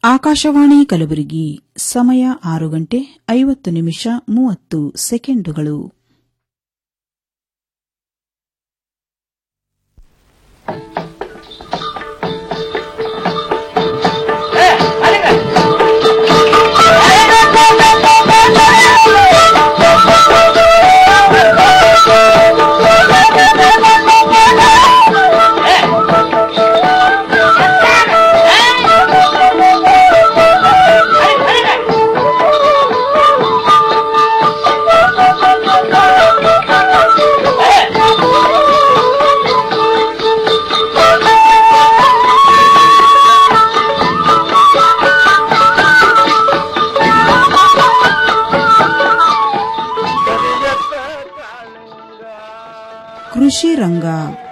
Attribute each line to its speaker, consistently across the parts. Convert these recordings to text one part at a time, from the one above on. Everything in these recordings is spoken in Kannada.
Speaker 1: ಆಕಾಶವಾಣಿ ಕಲಬುರಗಿ ಸಮಯ ಆರು ಗಂಟೆ ಐವತ್ತು ನಿಮಿಷ ಮೂವತ್ತು ಸೆಕೆಂಡುಗಳು ಕೃಷಿ ರಂಗ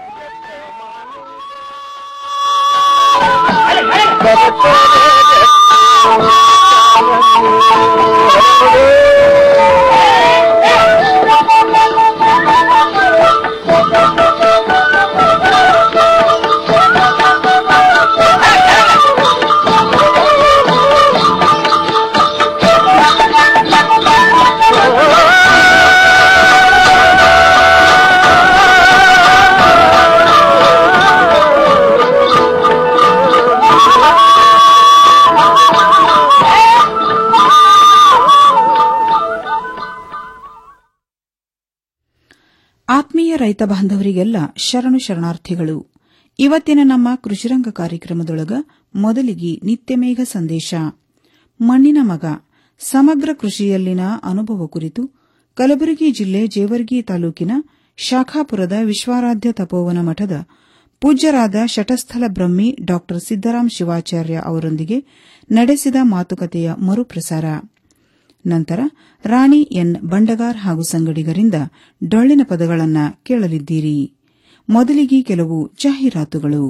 Speaker 1: ಆತ್ಮೀಯ ರೈತ ಬಾಂಧವರಿಗೆಲ್ಲ ಶರಣು ಶರಣಾರ್ಥಿಗಳು ಇವತ್ತಿನ ನಮ್ಮ ಕೃಷಿರಂಗ ಕಾರ್ಯಕ್ರಮದೊಳಗ ಮೊದಲಿಗೆ ನಿತ್ಯಮೇಘ ಸಂದೇಶ ಮಣ್ಣಿನ ಮಗ ಸಮಗ್ರ ಕೃಷಿಯಲ್ಲಿನ ಅನುಭವ ಕುರಿತು ಕಲಬುರಗಿ ಜಿಲ್ಲೆ ಜೇವರ್ಗಿ ತಾಲೂಕಿನ ಶಾಖಾಪುರದ ವಿಶ್ವಾರಾಧ್ಯ ತಪೋವನ ಮಠದ ಪೂಜ್ಯರಾದ ಶಟಸ್ಥಲ ಬ್ರಹ್ಮಿ ಡಾ ಸಿದ್ದರಾಮ್ ಶಿವಾಚಾರ್ಯ ಅವರೊಂದಿಗೆ ನಡೆಸಿದ ಮಾತುಕತೆಯ ಮರುಪ್ರಸಾರ ನಂತರ ರಾಣಿ ಎನ್ ಬಂಡಗಾರ್ ಹಾಗೂ ಸಂಗಡಿಗರಿಂದ ಡೊಳ್ಳಿನ ಪದಗಳನ್ನ ಕೇಳಲಿದ್ದೀರಿ ಮೊದಲಿಗೆ ಕೆಲವು ಜಾಹೀರಾತುಗಳು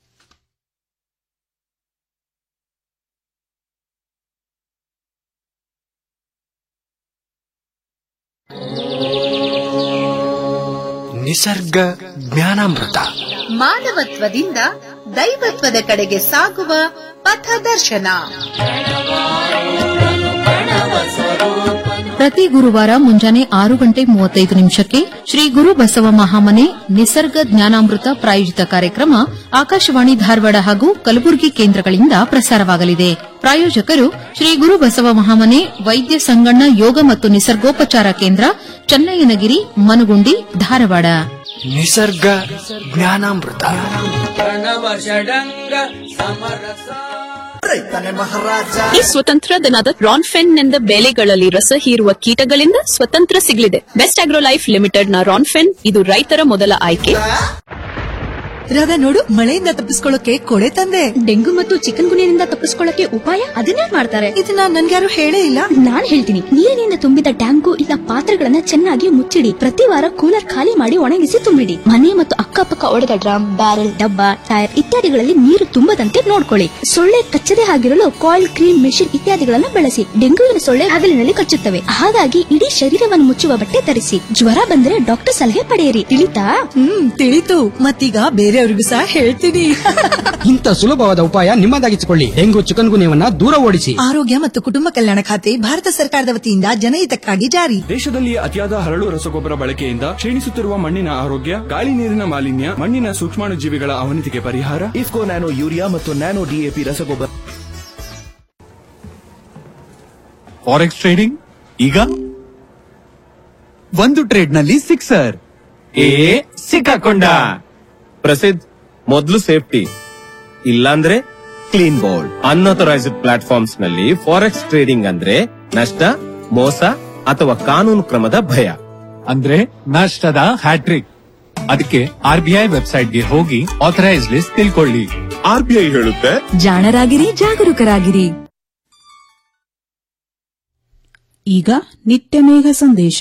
Speaker 2: ನಿಸರ್ಗ ಜ್ಞಾನಾಮೃತ
Speaker 3: ಮಾನವತ್ವದಿಂದ ದೈವತ್ವದ ಕಡೆಗೆ ಸಾಗುವ ಪಥದರ್ಶನ
Speaker 4: ಪ್ರತಿ ಗುರುವಾರ ಮುಂಜಾನೆ ಆರು ಗಂಟೆ ಮೂವತ್ತೈದು ನಿಮಿಷಕ್ಕೆ ಶ್ರೀ ಗುರು ಬಸವ ಮಹಾಮನೆ ನಿಸರ್ಗ ಜ್ಞಾನಾಮೃತ ಪ್ರಾಯೋಜಿತ ಕಾರ್ಯಕ್ರಮ ಆಕಾಶವಾಣಿ ಧಾರವಾಡ ಹಾಗೂ ಕಲಬುರಗಿ ಕೇಂದ್ರಗಳಿಂದ ಪ್ರಸಾರವಾಗಲಿದೆ ಪ್ರಾಯೋಜಕರು ಶ್ರೀ ಗುರು ಬಸವ ಮಹಾಮನೆ ವೈದ್ಯ ಸಂಗಣ್ಣ ಯೋಗ ಮತ್ತು ನಿಸರ್ಗೋಪಚಾರ ಕೇಂದ್ರ ಚನ್ನಯ್ಯನಗಿರಿ ಮನುಗುಂಡಿ ಧಾರವಾಡ
Speaker 2: ನಿಸರ್ಗ ಜ್ಞಾನಾಮೃತ
Speaker 5: ಈ ಸ್ವತಂತ್ರ ದಿನದ ರಾನ್ಫೆನ್ ಬೆಳೆಗಳಲ್ಲಿ ರಸ ಹೀರುವ ಕೀಟಗಳಿಂದ ಸ್ವತಂತ್ರ ಸಿಗಲಿದೆ ಬೆಸ್ಟ್ ಆಗ್ರೋ ಲೈಫ್ ಲಿಮಿಟೆಡ್ ನ ರಾನ್ಫೆನ್ ಇದು ರೈತರ ಮೊದಲ ಆಯ್ಕೆ
Speaker 6: ರಾಧಾ ನೋಡು ಮಳೆಯಿಂದ ತಪ್ಪಿಸ್ಕೊಳ್ಳೋಕೆ ಕೊಡೆ ತಂದೆ
Speaker 7: ಡೆಂಗು ಮತ್ತು ಚಿಕನ್ ಗುನಿಯಿಂದ ತಪ್ಪಿಸ್ಕೊಳ್ಳಕ್ಕೆ ಉಪಾಯ ಅದನ್ನೇ ಮಾಡ್ತಾರೆ
Speaker 6: ಇದನ್ನ ನನ್ಗ್ಯಾರು ಹೇಳೇ ಇಲ್ಲ
Speaker 7: ನಾನ್ ಹೇಳ್ತೀನಿ ನೀರಿನಿಂದ ತುಂಬಿದ ಟ್ಯಾಂಕು ಇಲ್ಲ ಪಾತ್ರೆಗಳನ್ನ ಚೆನ್ನಾಗಿ ಮುಚ್ಚಿಡಿ ಪ್ರತಿ ವಾರ ಕೂಲರ್ ಖಾಲಿ ಮಾಡಿ ಒಣಗಿಸಿ ತುಂಬಿಡಿ ಮನೆ ಮತ್ತು ಅಕ್ಕಪಕ್ಕ ಒಡೆದ ಡ್ರಮ್ ಬ್ಯಾರೆಲ್ ಡಬ್ಬ ಟೈರ್ ಇತ್ಯಾದಿಗಳಲ್ಲಿ ನೀರು ತುಂಬದಂತೆ ನೋಡ್ಕೊಳ್ಳಿ ಸೊಳ್ಳೆ ಕಚ್ಚದೆ ಆಗಿರಲು ಕಾಯಿಲ್ ಕ್ರೀಮ್ ಮೆಷಿನ್ ಇತ್ಯಾದಿಗಳನ್ನು ಬಳಸಿ ಡೆಂಗುವಿನ ಸೊಳ್ಳೆ ಹಗಲಿನಲ್ಲಿ ಕಚ್ಚುತ್ತವೆ ಹಾಗಾಗಿ ಇಡೀ ಶರೀರವನ್ನು ಮುಚ್ಚುವ ಬಟ್ಟೆ ಧರಿಸಿ ಜ್ವರ ಬಂದ್ರೆ ಡಾಕ್ಟರ್ ಸಲಹೆ ಪಡೆಯಿರಿ ತಿಳಿತಾ
Speaker 6: ಹ್ಮ್ ತಿಳಿತು ಮತ್ತೀಗ ಬೇರೆಯವ್ರಿಗೂ ಸಹ ಹೇಳ್ತೀನಿ
Speaker 8: ಇಂಥ ಸುಲಭವಾದ ಉಪಾಯ ನಿಮ್ಮದಾಗಿಸಿಕೊಳ್ಳಿ ಡೆಂಗು ಚಿಕನ್ ಗುನ್ಯವನ್ನ ದೂರ ಓಡಿಸಿ
Speaker 6: ಆರೋಗ್ಯ ಮತ್ತು ಕುಟುಂಬ ಕಲ್ಯಾಣ ಖಾತೆ ಭಾರತ ಸರ್ಕಾರದ ವತಿಯಿಂದ ಜನಹಿತಕ್ಕಾಗಿ ಜಾರಿ
Speaker 9: ದೇಶದಲ್ಲಿ ಅತಿಯಾದ ಹರಳು ರಸಗೊಬ್ಬರ ಬಳಕೆಯಿಂದ ಕ್ಷೀಣಿಸುತ್ತಿರುವ ಮಣ್ಣಿನ ಆರೋಗ್ಯ ಗಾಳಿ ನೀರಿನ ಮಾಲಿನ್ಯ ಮಣ್ಣಿನ ಸೂಕ್ಷ್ಮಾಣುಜೀವಿಗಳ ಅವನತಿಗೆ ಪರಿಹಾರ
Speaker 10: ಇಫ್ಕೋ ನ್ಯಾನೋ ಯೂರಿಯಾ ಮತ್ತು ನ್ಯಾನೋ ಡಿಎಪಿ ರಸಗೊಬ್ಬರ
Speaker 11: ಫಾರೆಕ್ಸ್ ಟ್ರೇಡಿಂಗ್ ಈಗ ಒಂದು ಟ್ರೇಡ್ ನಲ್ಲಿ ಸಿಕ್ಸರ್
Speaker 12: ಏ ಸಿಕ್ಕಾಕೊಂಡ ಪ್ರಸಿದ್ಧ ಮೊದಲು ಸೇಫ್ಟಿ ಇಲ್ಲಾಂದ್ರೆ ಕ್ಲೀನ್ ಬೋಲ್ಡ್ ಅನ್ಅಥರೈಸ್ಡ್ ಪ್ಲಾಟ್ಫಾರ್ಮ್ಸ್ ನಲ್ಲಿ ಫಾರೆಕ್ಸ್ ಟ್ರೇಡಿಂಗ್ ಅಂದ್ರೆ ನಷ್ಟ ಮೋಸ ಅಥವಾ ಕಾನೂನು ಕ್ರಮದ ಭಯ
Speaker 11: ಅಂದ್ರೆ ನಷ್ಟದ ಹ್ಯಾಟ್ರಿಕ್ ಅದಕ್ಕೆ ಆರ್ ಬಿ ಐ ವೆಬ್ಸೈಟ್ಗೆ ಹೋಗಿ ಆಥರೈಸ್ ಲಿಸ್ಟ್ ತಿಳ್ಕೊಳ್ಳಿ
Speaker 12: ಆರ್ ಬಿ ಐ ಹೇಳುತ್ತೆ
Speaker 6: ಜಾಣರಾಗಿರಿ ಜಾಗರೂಕರಾಗಿರಿ
Speaker 1: ಈಗ ನಿತ್ಯಮೇಘ ಸಂದೇಶ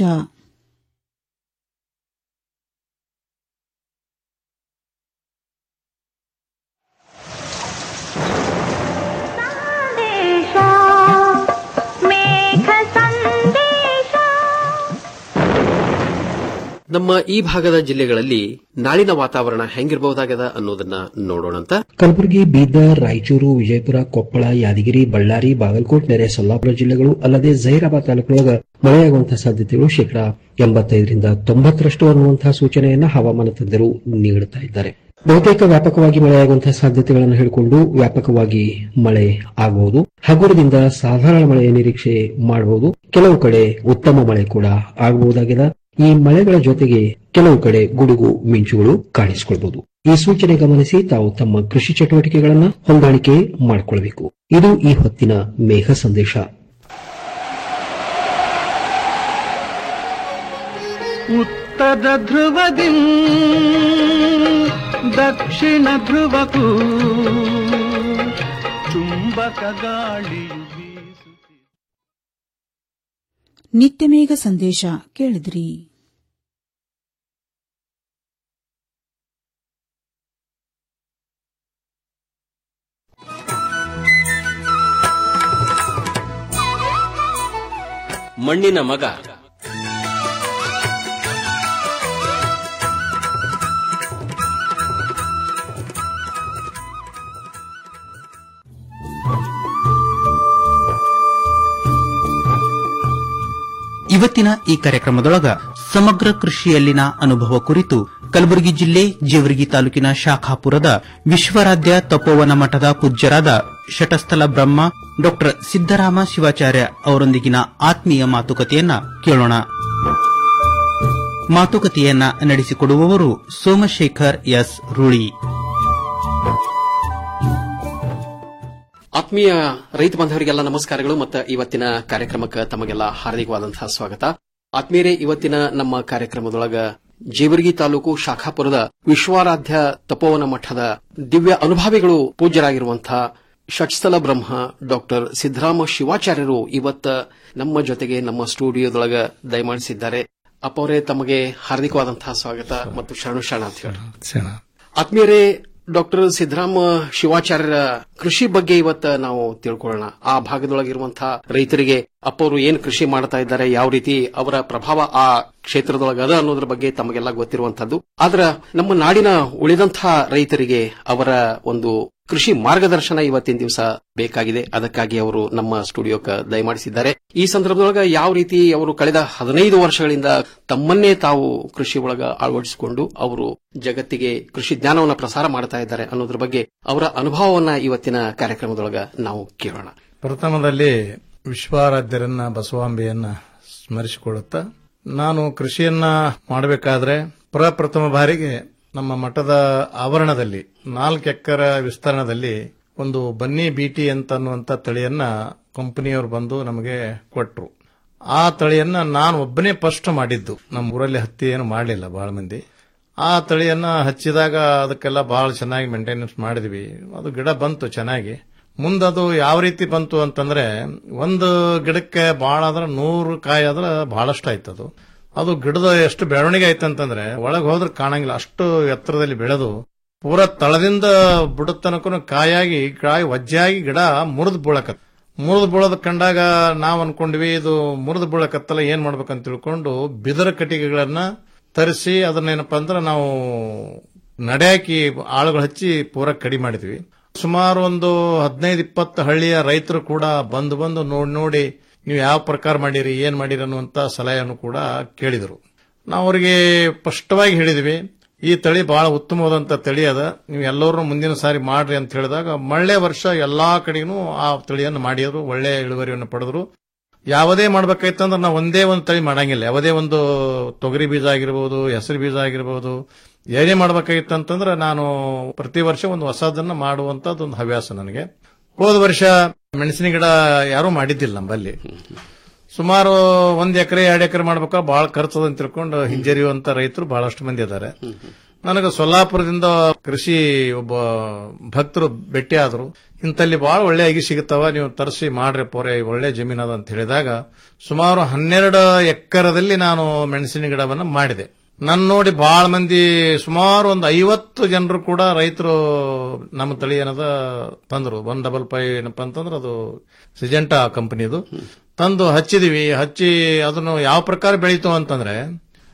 Speaker 13: ನಮ್ಮ ಈ ಭಾಗದ ಜಿಲ್ಲೆಗಳಲ್ಲಿ ನಾಳಿನ ವಾತಾವರಣ ಹೆಂಗಿರಬಹುದಾಗದ ಅನ್ನೋದನ್ನ ನೋಡೋಣಂತ
Speaker 14: ಕಲಬುರಗಿ ಬೀದರ್ ರಾಯಚೂರು ವಿಜಯಪುರ ಕೊಪ್ಪಳ ಯಾದಗಿರಿ ಬಳ್ಳಾರಿ ಬಾಗಲಕೋಟ್ ನೆರೆ ಸೊಲ್ಲಾಪುರ ಜಿಲ್ಲೆಗಳು ಅಲ್ಲದೆ ಜಹೀರಾಬಾದ್ ತಾಲೂಕಿನೊಳಗ ಮಳೆಯಾಗುವಂತಹ ಸಾಧ್ಯತೆಗಳು ಶೇಕಡಾ ಎಂಬತ್ತೈದರಿಂದ ತೊಂಬತ್ತರಷ್ಟು ಅನ್ನುವಂತಹ ಸೂಚನೆಯನ್ನ ಹವಾಮಾನ ತಜ್ಞರು ನೀಡುತ್ತಾ ಇದ್ದಾರೆ ಬಹುತೇಕ ವ್ಯಾಪಕವಾಗಿ ಮಳೆಯಾಗುವಂತಹ ಸಾಧ್ಯತೆಗಳನ್ನು ಹೇಳಿಕೊಂಡು ವ್ಯಾಪಕವಾಗಿ ಮಳೆ ಆಗಬಹುದು ಹಗುರದಿಂದ ಸಾಧಾರಣ ಮಳೆಯ ನಿರೀಕ್ಷೆ ಮಾಡಬಹುದು ಕೆಲವು ಕಡೆ ಉತ್ತಮ ಮಳೆ ಕೂಡ ಆಗಬಹುದಾಗಿದೆ ಈ ಮಳೆಗಳ ಜೊತೆಗೆ ಕೆಲವು ಕಡೆ ಗುಡುಗು ಮಿಂಚುಗಳು ಕಾಣಿಸಿಕೊಳ್ಬಹುದು ಈ ಸೂಚನೆ ಗಮನಿಸಿ ತಾವು ತಮ್ಮ ಕೃಷಿ ಚಟುವಟಿಕೆಗಳನ್ನು ಹೊಂದಾಣಿಕೆ ಮಾಡಿಕೊಳ್ಳಬೇಕು ಇದು ಈ ಹೊತ್ತಿನ ಮೇಘ ಸಂದೇಶ
Speaker 15: ಉತ್ತರ ಧ್ರುವದಿ ದಕ್ಷಿಣ ಧ್ರುವಕ್ಕೂ ಚುಂಬಕ ಗಾಳಿಯು
Speaker 1: ನಿತ್ಯ ಮೇಘ ಸಂದೇಶ ಕೇಳಿದ್ರಿ
Speaker 13: ಮಣ್ಣಿನ ಮಗ
Speaker 16: ಇವತ್ತಿನ ಈ ಕಾರ್ಯಕ್ರಮದೊಳಗ ಸಮಗ್ರ ಕೃಷಿಯಲ್ಲಿನ ಅನುಭವ ಕುರಿತು ಕಲಬುರಗಿ ಜಿಲ್ಲೆ ಜೇವರ್ಗಿ ತಾಲೂಕಿನ ಶಾಖಾಪುರದ ವಿಶ್ವರಾಧ್ಯ ತಪೋವನ ಮಠದ ಪೂಜ್ಯರಾದ ಶಟಸ್ಥಲ ಬ್ರಹ್ಮ ಡಾ ಸಿದ್ದರಾಮ ಶಿವಾಚಾರ್ಯ ಅವರೊಂದಿಗಿನ ಆತ್ಮೀಯ ಮಾತುಕತೆಯನ್ನ ಕೇಳೋಣ ಮಾತುಕತೆಯನ್ನ ನಡೆಸಿಕೊಡುವವರು ಸೋಮಶೇಖರ್ ಎಸ್ ರೂಳಿ
Speaker 13: ಆತ್ಮೀಯ ರೈತ ಬಾಂಧವರಿಗೆಲ್ಲ ನಮಸ್ಕಾರಗಳು ಮತ್ತು ಇವತ್ತಿನ ಕಾರ್ಯಕ್ರಮಕ್ಕೆ ತಮಗೆಲ್ಲ ಹಾರ್ದಿಕವಾದಂತಹ ಸ್ವಾಗತ ಆತ್ಮೀಯರೇ ಇವತ್ತಿನ ನಮ್ಮ ಕಾರ್ಯಕ್ರಮದೊಳಗ ಜೇವರ್ಗಿ ತಾಲೂಕು ಶಾಖಾಪುರದ ವಿಶ್ವಾರಾಧ್ಯ ತಪೋವನ ಮಠದ ದಿವ್ಯ ಅನುಭಾವಿಗಳು ಪೂಜ್ಯರಾಗಿರುವಂತಹ ಷಟ್ಸ್ಥಲ ಬ್ರಹ್ಮ ಡಾಕ್ಟರ್ ಸಿದ್ದರಾಮ ಶಿವಾಚಾರ್ಯರು ಇವತ್ತ ನಮ್ಮ ಜೊತೆಗೆ ನಮ್ಮ ಸ್ಟುಡಿಯೋದೊಳಗ ದಯಮಾಡಿಸಿದ್ದಾರೆ ಅಪ್ಪವರೇ ತಮಗೆ ಹಾರ್ದಿಕವಾದಂತಹ ಸ್ವಾಗತ ಮತ್ತು ಶರಣು ಶರಣ ಅಂತ ಹೇಳಿ ಆತ್ಮೀಯರೇ ಡಾಕ್ಟರ್ ಸಿದ್ದರಾಮ ಶಿವಾಚಾರ್ಯರ ಕೃಷಿ ಬಗ್ಗೆ ಇವತ್ತ ನಾವು ತಿಳ್ಕೊಳ್ಳೋಣ ಆ ಭಾಗದೊಳಗಿರುವಂತಹ ರೈತರಿಗೆ ಅಪ್ಪವರು ಏನ್ ಕೃಷಿ ಮಾಡ್ತಾ ಇದ್ದಾರೆ ಯಾವ ರೀತಿ ಅವರ ಪ್ರಭಾವ ಆ ಕ್ಷೇತ್ರದೊಳಗೆ ಅದ ಅನ್ನೋದ್ರ ಬಗ್ಗೆ ತಮಗೆಲ್ಲ ಗೊತ್ತಿರುವಂತದ್ದು ಆದ್ರ ನಮ್ಮ ನಾಡಿನ ಉಳಿದಂತಹ ರೈತರಿಗೆ ಅವರ ಒಂದು ಕೃಷಿ ಮಾರ್ಗದರ್ಶನ ಇವತ್ತಿನ ದಿವಸ ಬೇಕಾಗಿದೆ ಅದಕ್ಕಾಗಿ ಅವರು ನಮ್ಮ ಸ್ಟುಡಿಯೋಕ್ಕೆ ದಯಮಾಡಿಸಿದ್ದಾರೆ ಈ ಸಂದರ್ಭದೊಳಗ ಯಾವ ರೀತಿ ಅವರು ಕಳೆದ ಹದಿನೈದು ವರ್ಷಗಳಿಂದ ತಮ್ಮನ್ನೇ ತಾವು ಕೃಷಿ ಒಳಗ ಅಳವಡಿಸಿಕೊಂಡು ಅವರು ಜಗತ್ತಿಗೆ ಕೃಷಿ ಜ್ಞಾನವನ್ನು ಪ್ರಸಾರ ಮಾಡ್ತಾ ಇದ್ದಾರೆ ಅನ್ನೋದ್ರ ಬಗ್ಗೆ ಅವರ ಅನುಭವವನ್ನ ಇವತ್ತಿನ ಕಾರ್ಯಕ್ರಮದೊಳಗ ನಾವು ಕೇಳೋಣ
Speaker 17: ಪ್ರಥಮದಲ್ಲಿ ವಿಶ್ವಾರಾಧ್ಯರನ್ನ ಬಸವಾಂಬೆಯನ್ನ ಸ್ಮರಿಸಿಕೊಳ್ಳುತ್ತಾ ನಾನು ಕೃಷಿಯನ್ನ ಮಾಡಬೇಕಾದ್ರೆ ಪ್ರಪ್ರಥಮ ಬಾರಿಗೆ ನಮ್ಮ ಮಠದ ಆವರಣದಲ್ಲಿ ನಾಲ್ಕು ಎಕರೆ ವಿಸ್ತರಣದಲ್ಲಿ ಒಂದು ಬನ್ನಿ ಬಿಟಿ ಅಂತ ಅನ್ನುವಂತ ತಳಿಯನ್ನ ಕಂಪನಿಯವರು ಬಂದು ನಮಗೆ ಕೊಟ್ಟರು ಆ ತಳಿಯನ್ನ ನಾನು ಒಬ್ಬನೇ ಫಸ್ಟ್ ಮಾಡಿದ್ದು ನಮ್ಮ ಊರಲ್ಲಿ ಹತ್ತಿ ಏನು ಮಾಡಲಿಲ್ಲ ಬಹಳ ಮಂದಿ ಆ ತಳಿಯನ್ನ ಹಚ್ಚಿದಾಗ ಅದಕ್ಕೆಲ್ಲ ಬಹಳ ಚೆನ್ನಾಗಿ ಮೇಂಟೆನೆನ್ಸ್ ಮಾಡಿದ್ವಿ ಅದು ಗಿಡ ಬಂತು ಚೆನ್ನಾಗಿ ಮುಂದದು ಯಾವ ರೀತಿ ಬಂತು ಅಂತಂದ್ರೆ ಒಂದು ಗಿಡಕ್ಕೆ ಬಹಳ ಆದ್ರೆ ನೂರು ಕಾಯಿ ಆದ್ರೆ ಬಹಳಷ್ಟು ಆಯ್ತದು ಅದು ಗಿಡದ ಎಷ್ಟು ಬೆಳವಣಿಗೆ ಆಯ್ತಂತಂದ್ರೆ ಒಳಗೆ ಹೋದ್ರೆ ಕಾಣಂಗಿಲ್ಲ ಅಷ್ಟು ಎತ್ತರದಲ್ಲಿ ಬೆಳೆದು ಪೂರ ತಳದಿಂದ ಬುಡತನಕನು ಕಾಯಾಗಿ ಕಾಯಿ ವಜ್ಜಾಗಿ ಗಿಡ ಮುರಿದು ಬೀಳಕತ್ ಮುರಿದು ಬೀಳೋದ್ ಕಂಡಾಗ ನಾವ್ ಅನ್ಕೊಂಡ್ವಿ ಇದು ಮುರಿದು ಬೀಳಕತ್ತಲ್ಲ ಏನ್ ಮಾಡ್ಬೇಕಂತ ತಿಳ್ಕೊಂಡು ಬಿದರ ಕಟ್ಟಿಗೆಗಳನ್ನ ತರಿಸಿ ಅದನ್ನೇನಪ್ಪ ಅಂದ್ರೆ ನಾವು ನಡೆಯಾಕಿ ಆಳುಗಳು ಹಚ್ಚಿ ಪೂರ ಕಡಿಮೆ ಮಾಡಿದ್ವಿ ಸುಮಾರು ಒಂದು ಹದಿನೈದು ಇಪ್ಪತ್ತು ಹಳ್ಳಿಯ ರೈತರು ಕೂಡ ಬಂದು ಬಂದು ನೋಡಿ ನೋಡಿ ನೀವು ಯಾವ ಪ್ರಕಾರ ಮಾಡಿರಿ ಏನ್ ಮಾಡಿರಿ ಅನ್ನುವಂತ ಸಲಹೆಯನ್ನು ಕೂಡ ಕೇಳಿದರು ನಾವು ಅವರಿಗೆ ಸ್ಪಷ್ಟವಾಗಿ ಹೇಳಿದ್ವಿ ಈ ತಳಿ ಬಹಳ ಉತ್ತಮವಾದಂತ ತಳಿ ಅದ ನೀವು ಎಲ್ಲರೂ ಮುಂದಿನ ಸಾರಿ ಮಾಡ್ರಿ ಅಂತ ಹೇಳಿದಾಗ ಮಳ್ಳೆ ವರ್ಷ ಎಲ್ಲಾ ಕಡೆಗೂ ಆ ತಳಿಯನ್ನು ಮಾಡಿದ್ರು ಒಳ್ಳೆ ಇಳುವರಿಯನ್ನು ಪಡೆದ್ರು ಯಾವುದೇ ಮಾಡ್ಬೇಕಾಯ್ತಂದ್ರೆ ನಾವು ಒಂದೇ ಒಂದು ತಳಿ ಮಾಡಂಗಿಲ್ಲ ಯಾವುದೇ ಒಂದು ತೊಗರಿ ಬೀಜ ಆಗಿರ್ಬೋದು ಹೆಸರು ಬೀಜ ಆಗಿರ್ಬೋದು ಏನೇ ಮಾಡ್ಬೇಕಾಗಿತ್ತಂತಂದ್ರೆ ನಾನು ಪ್ರತಿ ವರ್ಷ ಒಂದು ಹೊಸದನ್ನ ಮಾಡುವಂತದ್ದು ಒಂದು ಹವ್ಯಾಸ ನನಗೆ ಹೋದ ವರ್ಷ ಮೆಣಸಿನ ಗಿಡ ಯಾರೂ ಮಾಡಿದ್ದಿಲ್ಲ ನಮ್ಮಲ್ಲಿ ಸುಮಾರು ಒಂದ್ ಎಕರೆ ಎರಡು ಎಕರೆ ಮಾಡ್ಬೇಕಾ ಬಹಳ ಖರ್ಚದ ಅಂತ ತಿಳ್ಕೊಂಡು ಹಿಂಜರಿಯುವಂತ ರೈತರು ಬಹಳಷ್ಟು ಮಂದಿ ಇದ್ದಾರೆ ನನಗೆ ಸೊಲ್ಲಾಪುರದಿಂದ ಕೃಷಿ ಒಬ್ಬ ಭಕ್ತರು ಭೇಟಿ ಆದ್ರು ಇಂತಲ್ಲಿ ಬಹಳ ಒಳ್ಳೆ ಅಗಿ ಸಿಗುತ್ತವ ನೀವು ತರಿಸಿ ಮಾಡ್ರಿ ಪೋರೆ ಒಳ್ಳೆ ಜಮೀನದ ಅಂತ ಹೇಳಿದಾಗ ಸುಮಾರು ಹನ್ನೆರಡು ಎಕರದಲ್ಲಿ ನಾನು ಮೆಣಸಿನ ಗಿಡವನ್ನ ಮಾಡಿದೆ ನನ್ನ ನೋಡಿ ಬಹಳ ಮಂದಿ ಸುಮಾರು ಒಂದು ಐವತ್ತು ಜನರು ಕೂಡ ರೈತರು ನಮ್ಮ ತಳಿ ಏನದ ತಂದ್ರು ಒನ್ ಡಬಲ್ ಫೈವ್ ಏನಪ್ಪಾ ಅಂತಂದ್ರೆ ಅದು ಸಿಜೆಂಟಾ ಕಂಪನಿದು ತಂದು ಹಚ್ಚಿದೀವಿ ಹಚ್ಚಿ ಅದನ್ನು ಯಾವ ಪ್ರಕಾರ ಬೆಳೀತು ಅಂತಂದ್ರೆ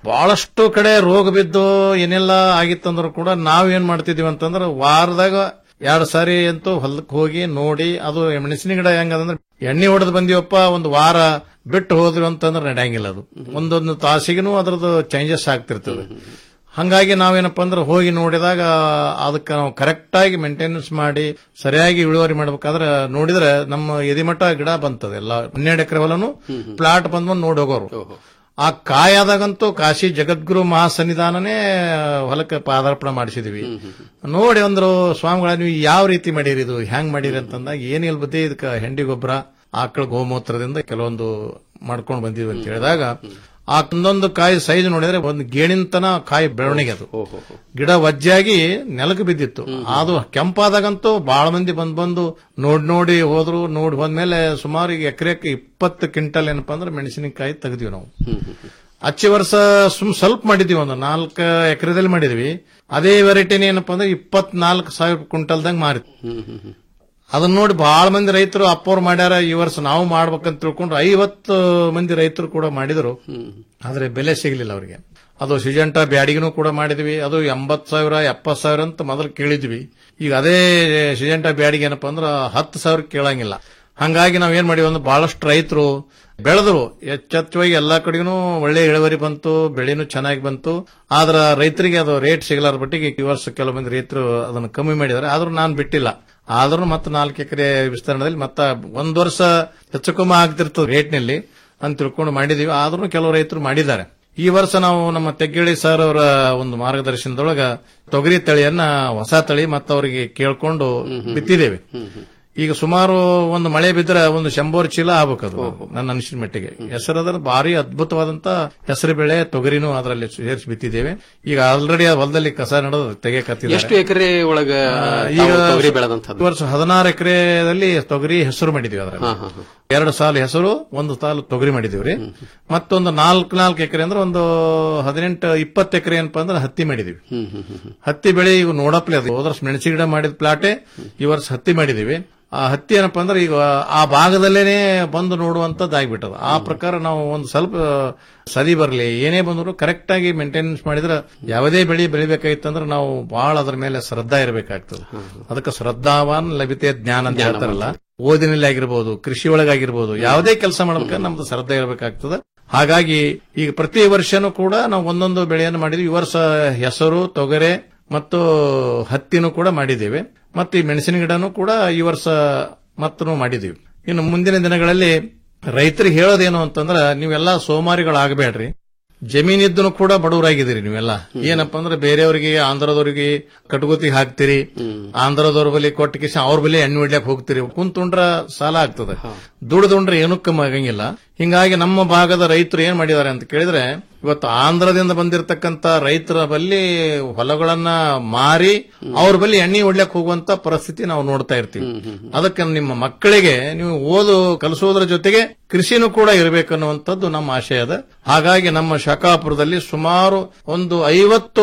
Speaker 17: ಬಹಳಷ್ಟು ಕಡೆ ರೋಗ ಬಿದ್ದು ಏನೆಲ್ಲ ಆಗಿತ್ತಂದ್ರು ಕೂಡ ನಾವ್ ಏನ್ ಮಾಡ್ತಿದೀವಿ ಅಂತಂದ್ರೆ ವಾರದಾಗ ಎರಡ್ ಸಾರಿ ಅಂತೂ ಹೊಲಕ್ ಹೋಗಿ ನೋಡಿ ಅದು ಮೆಣಸಿನ ಗಿಡ ಹೆಂಗದಂದ್ರೆ ಎಣ್ಣೆ ಹೊಡೆದು ಬಂದಿವಪ್ಪ ಒಂದು ವಾರ ಬಿಟ್ಟು ಹೋದ್ವಿ ಅಂತಂದ್ರೆ ನಡೆಯಂಗಿಲ್ಲ ಅದು ಒಂದೊಂದು ತಾಸಿಗೂ ಅದ್ರದ್ದು ಚೇಂಜಸ್ ಆಗ್ತಿರ್ತದೆ ಹಂಗಾಗಿ ನಾವೇನಪ್ಪ ಅಂದ್ರೆ ಹೋಗಿ ನೋಡಿದಾಗ ಅದಕ್ಕೆ ನಾವು ಕರೆಕ್ಟ್ ಆಗಿ ಮೇಂಟೆನೆನ್ಸ್ ಮಾಡಿ ಸರಿಯಾಗಿ ಇಳುವರಿ ಮಾಡ್ಬೇಕಾದ್ರೆ ನೋಡಿದ್ರೆ ನಮ್ಮ ಎದಿಮಠ ಗಿಡ ಬಂತದೆ ಎಲ್ಲ ಹನ್ನೆರಡು ಎಕರೆ ಹೊಲನು ಪ್ಲಾಟ್ ಬಂದ್ ಬಂದು ನೋಡಿ ಹೋಗೋರು ಆ ಕಾಯಾದಾಗಂತೂ ಕಾಶಿ ಜಗದ್ಗುರು ಮಹಾಸನ್ನಿಧಾನನೇ ಹೊಲಕ್ಕೆ ಪಾದಾರ್ಪಣೆ ಮಾಡಿಸಿದ್ವಿ ನೋಡಿ ಅಂದ್ರು ಸ್ವಾಮಿಗಳ ನೀವು ಯಾವ ರೀತಿ ಮಾಡಿರಿ ಇದು ಹೆಂಗ್ ಮಾಡಿರಿ ಅಂತಂದಾಗ ಏನಿಲ್ಲ ಬುದ್ಧಿ ಇದಕ್ಕೆ ಹೆಂಡಿ ಗೊಬ್ಬರ ಆಕಳ ಗೋಮೂತ್ರದಿಂದ ಕೆಲವೊಂದು ಮಾಡ್ಕೊಂಡು ಬಂದಿದ್ವಿ ಅಂತ ಹೇಳಿದಾಗ ಆ ಒಂದೊಂದು ಕಾಯಿ ಸೈಜ್ ನೋಡಿದ್ರೆ ಒಂದು ಗೇಣಿನ ಕಾಯಿ ಬೆಳವಣಿಗೆ ಅದು ಗಿಡ ವಜ್ಜಾಗಿ ನೆಲಕ್ಕೆ ಬಿದ್ದಿತ್ತು ಅದು ಕೆಂಪಾದಾಗಂತೂ ಬಹಳ ಮಂದಿ ಬಂದ್ ಬಂದು ನೋಡ್ ನೋಡಿ ಹೋದ್ರು ನೋಡಿ ಹೋದ್ಮೇಲೆ ಸುಮಾರು ಈಗ ಎಕರೆಕ್ಕೆ ಇಪ್ಪತ್ತು ಕ್ವಿಂಟಲ್ ಏನಪ್ಪಾ ಅಂದ್ರೆ ಮೆಣಸಿನಕಾಯಿ ತೆಗೆದಿವಿ ನಾವು ಹಚ್ಚಿ ವರ್ಷ ಸುಮ್ ಸ್ವಲ್ಪ ಮಾಡಿದ್ವಿ ಒಂದು ನಾಲ್ಕು ಎಕರೆದಲ್ಲಿ ಮಾಡಿದ್ವಿ ಅದೇ ವೆರೈಟಿನ ಏನಪ್ಪಾ ಅಂದ್ರೆ ಇಪ್ಪತ್ನಾಲ್ಕು ಸಾವಿರ ಕ್ವಿಂಟಲ್ದಂಗ್ ಮಾರಿದ್ವಿ ಅದನ್ನ ನೋಡಿ ಬಹಳ ಮಂದಿ ರೈತರು ಅಪ್ಪವ್ರು ಮಾಡ್ಯಾರ ಈ ವರ್ಷ ನಾವು ಮಾಡ್ಬೇಕಂತ ತಿಳ್ಕೊಂಡು ಐವತ್ತು ಮಂದಿ ರೈತರು ಕೂಡ ಮಾಡಿದ್ರು ಆದ್ರೆ ಬೆಲೆ ಸಿಗಲಿಲ್ಲ ಅವರಿಗೆ ಅದು ಸಿಜೆಂಟಾ ಬ್ಯಾಡಿಗೂ ಕೂಡ ಮಾಡಿದ್ವಿ ಅದು ಎಂಬತ್ ಸಾವಿರ ಎಪ್ಪತ್ ಸಾವಿರ ಅಂತ ಮೊದಲು ಕೇಳಿದ್ವಿ ಈಗ ಅದೇ ಸಿಜೆಂಟಾ ಬ್ಯಾಡಿಗೆ ಏನಪ್ಪಾ ಅಂದ್ರೆ ಹತ್ತು ಸಾವಿರ ಕೇಳಂಗಿಲ್ಲ ಹಂಗಾಗಿ ನಾವ್ ಏನ್ ಮಾಡಿವಿ ಅಂದ್ರೆ ಬಹಳಷ್ಟು ರೈತರು ಬೆಳೆದ್ರು ಎಚ್ಚೆತ್ತವಾಗಿ ಎಲ್ಲಾ ಕಡೆಗೂ ಒಳ್ಳೆ ಇಳುವರಿ ಬಂತು ಬೆಳೆನೂ ಚೆನ್ನಾಗಿ ಬಂತು ಆದ್ರ ರೈತರಿಗೆ ಅದು ರೇಟ್ ಸಿಗಲಾರ ಬಟ್ಟಿಗೆ ಈ ವರ್ಷ ಕೆಲವು ಮಂದಿ ರೈತರು ಅದನ್ನು ಕಮ್ಮಿ ಮಾಡಿದ್ದಾರೆ ಆದ್ರೂ ನಾನು ಬಿಟ್ಟಿಲ್ಲ ಆದ್ರೂ ಮತ್ತೆ ನಾಲ್ಕು ಎಕರೆ ವಿಸ್ತರಣೆಯಲ್ಲಿ ಮತ್ತ ಒಂದ್ ವರ್ಷ ಹೆಚ್ಚು ಕಮ್ಮಿ ಆಗ್ತಿರ್ತದೆ ರೇಟ್ನಲ್ಲಿ ಅಂತ ತಿಳ್ಕೊಂಡು ಮಾಡಿದೀವಿ ಆದ್ರೂ ಕೆಲವು ರೈತರು ಮಾಡಿದ್ದಾರೆ ಈ ವರ್ಷ ನಾವು ನಮ್ಮ ತೆಗ್ಗಿಳಿ ಸರ್ ಅವರ ಒಂದು ಮಾರ್ಗದರ್ಶನದೊಳಗ ತೊಗರಿ ತಳಿಯನ್ನ ಹೊಸ ತಳಿ ಮತ್ತು ಅವರಿಗೆ ಕೇಳ್ಕೊಂಡು ಬಿತ್ತಿದ್ದೇವೆ ಈಗ ಸುಮಾರು ಒಂದು ಮಳೆ ಬಿದ್ರೆ ಒಂದು ಶಂಬೋರ್ ಚೀಲ ಆಗ್ಬೇಕದು ನನ್ನ ಅನಿಸಿದ ಮಟ್ಟಿಗೆ ಹೆಸರದ ಭಾರಿ ಅದ್ಭುತವಾದಂತ ಹೆಸರು ಬೆಳೆ ತೊಗರಿನೂ ಅದರಲ್ಲಿ ಸೇರಿಸಿ ಬಿತ್ತಿದ್ದೇವೆ ಈಗ ಆಲ್ರೆಡಿ ಹೊಲದಲ್ಲಿ ಕಸ ನಡೆದು
Speaker 13: ಎಷ್ಟು
Speaker 17: ತೆಗೆಯಕತ್ತಿದ್ದಾರೆ
Speaker 13: ಎಕರೆ ಒಳಗ
Speaker 17: ಈಗ
Speaker 13: ತಾವು ತೊಗರಿ
Speaker 17: ಈ
Speaker 13: ಬೆಳೆದಂತದ್ದು
Speaker 17: ವರ್ಷ ಹದಿನಾರು ಎಕರೆದಲ್ಲಿ ತೊಗರಿ ಹೆಸರು ಮಾಡಿದ್ವಿ ಅದರಲ್ಲಿ ಎರಡು ಸಾಲು ಹೆಸರು ಒಂದು ಸಾಲು ತೊಗರಿ ಮಾಡಿದೀವ್ರಿ ಮತ್ತೊಂದು ನಾಲ್ಕು ನಾಲ್ಕು ಎಕರೆ ಅಂದ್ರೆ ಒಂದು ಹದಿನೆಂಟು ಇಪ್ಪತ್ತು ಎಕರೆ ಏನಪ್ಪಾ ಅಂದ್ರೆ ಹತ್ತಿ ಮಾಡಿದೀವಿ ಹತ್ತಿ ಬೆಳೆ ಈಗ ನೋಡಪ್ಲೆ ಅದು ಹೋದ ವರ್ಷ ಮೆಣಸಿ ಗಿಡ ಮಾಡಿದ ಪ್ಲಾಟೆ ಈ ವರ್ಷ ಹತ್ತಿ ಮಾಡಿದೀವಿ ಆ ಹತ್ತಿ ಏನಪ್ಪಾ ಅಂದ್ರೆ ಈಗ ಆ ಭಾಗದಲ್ಲೇನೆ ಬಂದು ನೋಡುವಂತದ್ದಾಗ್ಬಿಟ್ಟದ ಆ ಪ್ರಕಾರ ನಾವು ಒಂದು ಸ್ವಲ್ಪ ಸದಿ ಬರಲಿ ಏನೇ ಬಂದ್ರು ಕರೆಕ್ಟ್ ಆಗಿ ಮೇಂಟೆನೆನ್ಸ್ ಮಾಡಿದ್ರೆ ಯಾವುದೇ ಬೆಳೆ ಬೆಳಿಬೇಕಾಗಿತ್ತಂದ್ರೆ ನಾವು ಬಹಳ ಅದ್ರ ಮೇಲೆ ಶ್ರದ್ಧಾ ಇರಬೇಕಾಗ್ತದೆ ಅದಕ್ಕೆ ಶ್ರದ್ಧಾವಾನ್ ಲಭಿತೆ ಜ್ಞಾನ ಅಂತ ಹೇಳ್ತಾರಲ್ಲ ಓದಿನಲ್ಲಿ ಆಗಿರ್ಬೋದು ಕೃಷಿ ಒಳಗಾಗಿರ್ಬೋದು ಯಾವುದೇ ಕೆಲಸ ಮಾಡ್ಬೇಕಾದ್ರೆ ನಮ್ದು ಶ್ರದ್ಧೆ ಇರಬೇಕಾಗ್ತದೆ ಹಾಗಾಗಿ ಈಗ ಪ್ರತಿ ವರ್ಷನೂ ಕೂಡ ನಾವು ಒಂದೊಂದು ಬೆಳೆಯನ್ನು ಮಾಡಿದ್ವಿ ಈ ವರ್ಷ ಹೆಸರು ತೊಗರೆ ಮತ್ತು ಹತ್ತಿನೂ ಕೂಡ ಮಾಡಿದ್ದೇವೆ ಮತ್ತು ಈ ಮೆಣಸಿನ ಗಿಡನೂ ಕೂಡ ಈ ವರ್ಷ ಮತ್ತೂ ಮಾಡಿದೀವಿ ಇನ್ನು ಮುಂದಿನ ದಿನಗಳಲ್ಲಿ ರೈತರಿಗೆ ಹೇಳೋದೇನು ಅಂತಂದ್ರೆ ನೀವೆಲ್ಲ ಸೋಮಾರಿಗಳಾಗಬೇಡ್ರಿ ಜಮೀನಿದ್ದನು ಕೂಡ ಬಡವರಾಗಿದ್ದೀರಿ ನೀವೆಲ್ಲ ಏನಪ್ಪಾ ಅಂದ್ರೆ ಬೇರೆಯವರಿಗೆ ಆಂಧ್ರದವರಿಗೆ ಕಟಗುತಿ ಹಾಕ್ತಿರಿ ಆಂಧ್ರದವ್ರ ಬಳಿ ಕೊಟ್ಟ ಕಿಸ ಅವ್ರ ಬಳಿ ಎಣ್ಣೆ ಹೊಡ್ಲಿಕ್ಕೆ ಹೋಗ್ತಿರಿ ಕುಂತುಂಡ್ರ ಸಾಲ ಆಗ್ತದೆ ದುಡ್ದುಂಡ್ರೆ ಏನೂ ಕಮ್ಮಿ ಆಗಂಗಿಲ್ಲ ಹಿಂಗಾಗಿ ನಮ್ಮ ಭಾಗದ ರೈತರು ಏನ್ ಮಾಡಿದ್ದಾರೆ ಅಂತ ಕೇಳಿದ್ರೆ ಇವತ್ತು ಆಂಧ್ರದಿಂದ ಬಂದಿರತಕ್ಕಂತ ರೈತರ ಬಲ್ಲಿ ಹೊಲಗಳನ್ನ ಮಾರಿ ಅವ್ರ ಬಲ್ಲಿ ಎಣ್ಣೆ ಹೊಡ್ಲಿಕ್ಕೆ ಹೋಗುವಂತ ಪರಿಸ್ಥಿತಿ ನಾವು ನೋಡ್ತಾ ಇರ್ತೀವಿ ಅದಕ್ಕೆ ನಿಮ್ಮ ಮಕ್ಕಳಿಗೆ ನೀವು ಓದು ಕಲಿಸೋದ್ರ ಜೊತೆಗೆ ಕೃಷಿನೂ ಕೂಡ ಇರಬೇಕನ್ನುವಂಥದ್ದು ನಮ್ಮ ಆಶಯ ಅದ ಹಾಗಾಗಿ ನಮ್ಮ ಶಕಾಪುರದಲ್ಲಿ ಸುಮಾರು ಒಂದು ಐವತ್ತು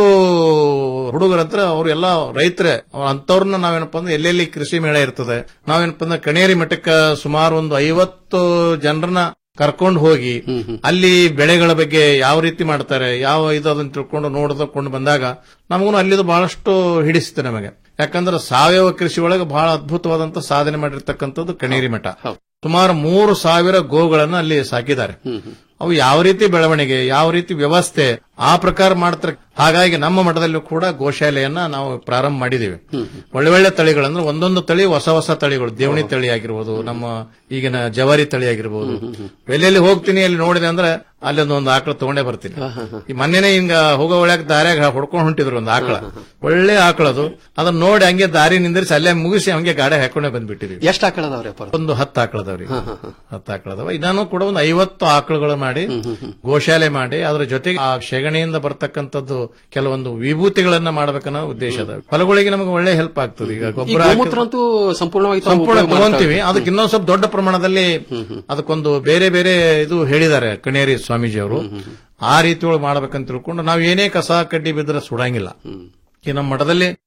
Speaker 17: ಹುಡುಗರ ಹತ್ರ ಅವ್ರು ಎಲ್ಲ ರೈತರೇ ಅಂತವ್ರನ್ನ ನಾವೇನಪ್ಪ ಅಂದ್ರೆ ಎಲ್ಲೆಲ್ಲಿ ಕೃಷಿ ಮೇಳ ಇರ್ತದೆ ನಾವೇನಪ್ಪ ಅಂದ್ರೆ ಕಣೇರಿ ಮಠಕ್ಕ ಸುಮಾರು ಒಂದು ಐವತ್ತು ಜನರನ್ನ ಕರ್ಕೊಂಡು ಹೋಗಿ ಅಲ್ಲಿ ಬೆಳೆಗಳ ಬಗ್ಗೆ ಯಾವ ರೀತಿ ಮಾಡ್ತಾರೆ ಯಾವ ಇದು ಅದನ್ನ ತಿಳ್ಕೊಂಡು ನೋಡಿಕೊಂಡು ಬಂದಾಗ ನಮಗೂ ಅಲ್ಲಿದು ಬಹಳಷ್ಟು ಹಿಡಿಸಿತು ನಮಗೆ ಯಾಕಂದ್ರೆ ಸಾವಯವ ಕೃಷಿ ಒಳಗೆ ಬಹಳ ಅದ್ಭುತವಾದಂತ ಸಾಧನೆ ಮಾಡಿರ್ತಕ್ಕಂಥದ್ದು ಕಣೇರಿ ಮಠ ಸುಮಾರು ಮೂರು ಸಾವಿರ ಗೋಗಳನ್ನ ಅಲ್ಲಿ ಸಾಕಿದ್ದಾರೆ ಅವು ಯಾವ ರೀತಿ ಬೆಳವಣಿಗೆ ಯಾವ ರೀತಿ ವ್ಯವಸ್ಥೆ ಆ ಪ್ರಕಾರ ಮಾಡ್ತಾರೆ ಹಾಗಾಗಿ ನಮ್ಮ ಮಠದಲ್ಲೂ ಕೂಡ ಗೋಶಾಲೆಯನ್ನ ನಾವು ಪ್ರಾರಂಭ ಮಾಡಿದೀವಿ ಒಳ್ಳೆ ಒಳ್ಳೆ ತಳಿಗಳಂದ್ರೆ ಒಂದೊಂದು ತಳಿ ಹೊಸ ಹೊಸ ತಳಿಗಳು ದೇವಣಿ ತಳಿ ಆಗಿರ್ಬೋದು ನಮ್ಮ ಈಗಿನ ಜವಾರಿ ತಳಿ ಆಗಿರ್ಬೋದು ಎಲ್ಲೆಲ್ಲಿ ಹೋಗ್ತೀನಿ ಅಲ್ಲಿ ನೋಡಿದೆ ಅಂದ್ರೆ ಅಲ್ಲಿ ಒಂದು ಆಕಳ ತಗೊಂಡೇ ಬರ್ತೀನಿ ಈ ಮೊನ್ನೆನೆ ಹಿಂಗ ಹೋಗೋ ಒಳ್ಳೆ ದಾರ್ಯಾಗ ಹೊಡ್ಕೊಂಡು ಹೊಂಟಿದ್ರು ಒಂದು ಆಕಳ ಒಳ್ಳೆ ಆಕಳದು ಅದನ್ನ ನೋಡಿ ಹಂಗೆ ದಾರಿ ನಿಂದಿರಿಸಿ ಅಲ್ಲೇ ಮುಗಿಸಿ ಹಂಗೆ ಗಾಡಿ ಹಾಕೊಂಡೇ ಬಂದ್ಬಿಟ್ಟಿದೀವಿ
Speaker 13: ಎಷ್ಟು ಆಕಳದವ್ರಿ
Speaker 17: ಒಂದು ಹತ್ತು ಆಕಳದವ್ರಿ ಹತ್ತು ಆಕಳದವ ಇದನ್ನು ಕೂಡ ಒಂದು ಐವತ್ತು ಆಕಳುಗಳು ಮಾಡಿ ಗೋಶಾಲೆ ಮಾಡಿ ಅದ್ರ ಜೊತೆಗೆ ಆ ಸೆಗಣಿಯಿಂದ ಬರ್ತಕ್ಕಂಥದ್ದು ಕೆಲವೊಂದು ವಿಭೂತಿಗಳನ್ನ ಮಾಡ್ಬೇಕನ್ನೋ ಉದ್ದೇಶ ಅದ ಫಲಗಳಿಗೆ ನಮಗೆ ಒಳ್ಳೆ ಹೆಲ್ಪ್ ಆಗ್ತದೆ ಈಗ
Speaker 13: ಈ
Speaker 17: ಗೊಬ್ಬರ
Speaker 13: ಗೋಮೂತ್ರ ಅಂತೂ ಸಂಪೂರ್ಣವಾಗಿ ತಾವು
Speaker 17: ಸಂಪೂರ್ಣ
Speaker 13: ಉಪಯೋಗ ಮಾಡ್ತಾ
Speaker 17: ತಗೊಂತೀವಿ
Speaker 13: ಇದ್ದೀರಿ.
Speaker 17: ಅದಕ್ಕೆ ಇನ್ನೊಂದ್ ಸ್ವಲ್ಪ ದೊಡ್ಡ ಪ್ರಮಾಣದಲ್ಲಿ ಅದಕ್ಕೊಂದು ಬೇರೆ ಬೇರೆ ಇದು ಹೇಳಿದ್ದಾರೆ ಕಣೇರಿ ಸ್ವಾಮೀಜಿ ಅವರು ಆ ರೀತಿ ಒಳಗೆ ಮಾಡ್ಬೇಕಂತ ತಿಳ್ಕೊಂಡು ನಾವು ಏನೇ ಕಸ ಕಡ್ಡಿ ಬಿದ್ರೆ ಸುಡಂಗಿಲ್ಲ ಈ ನಮ್ಮ ಮಠದಲ್ಲಿ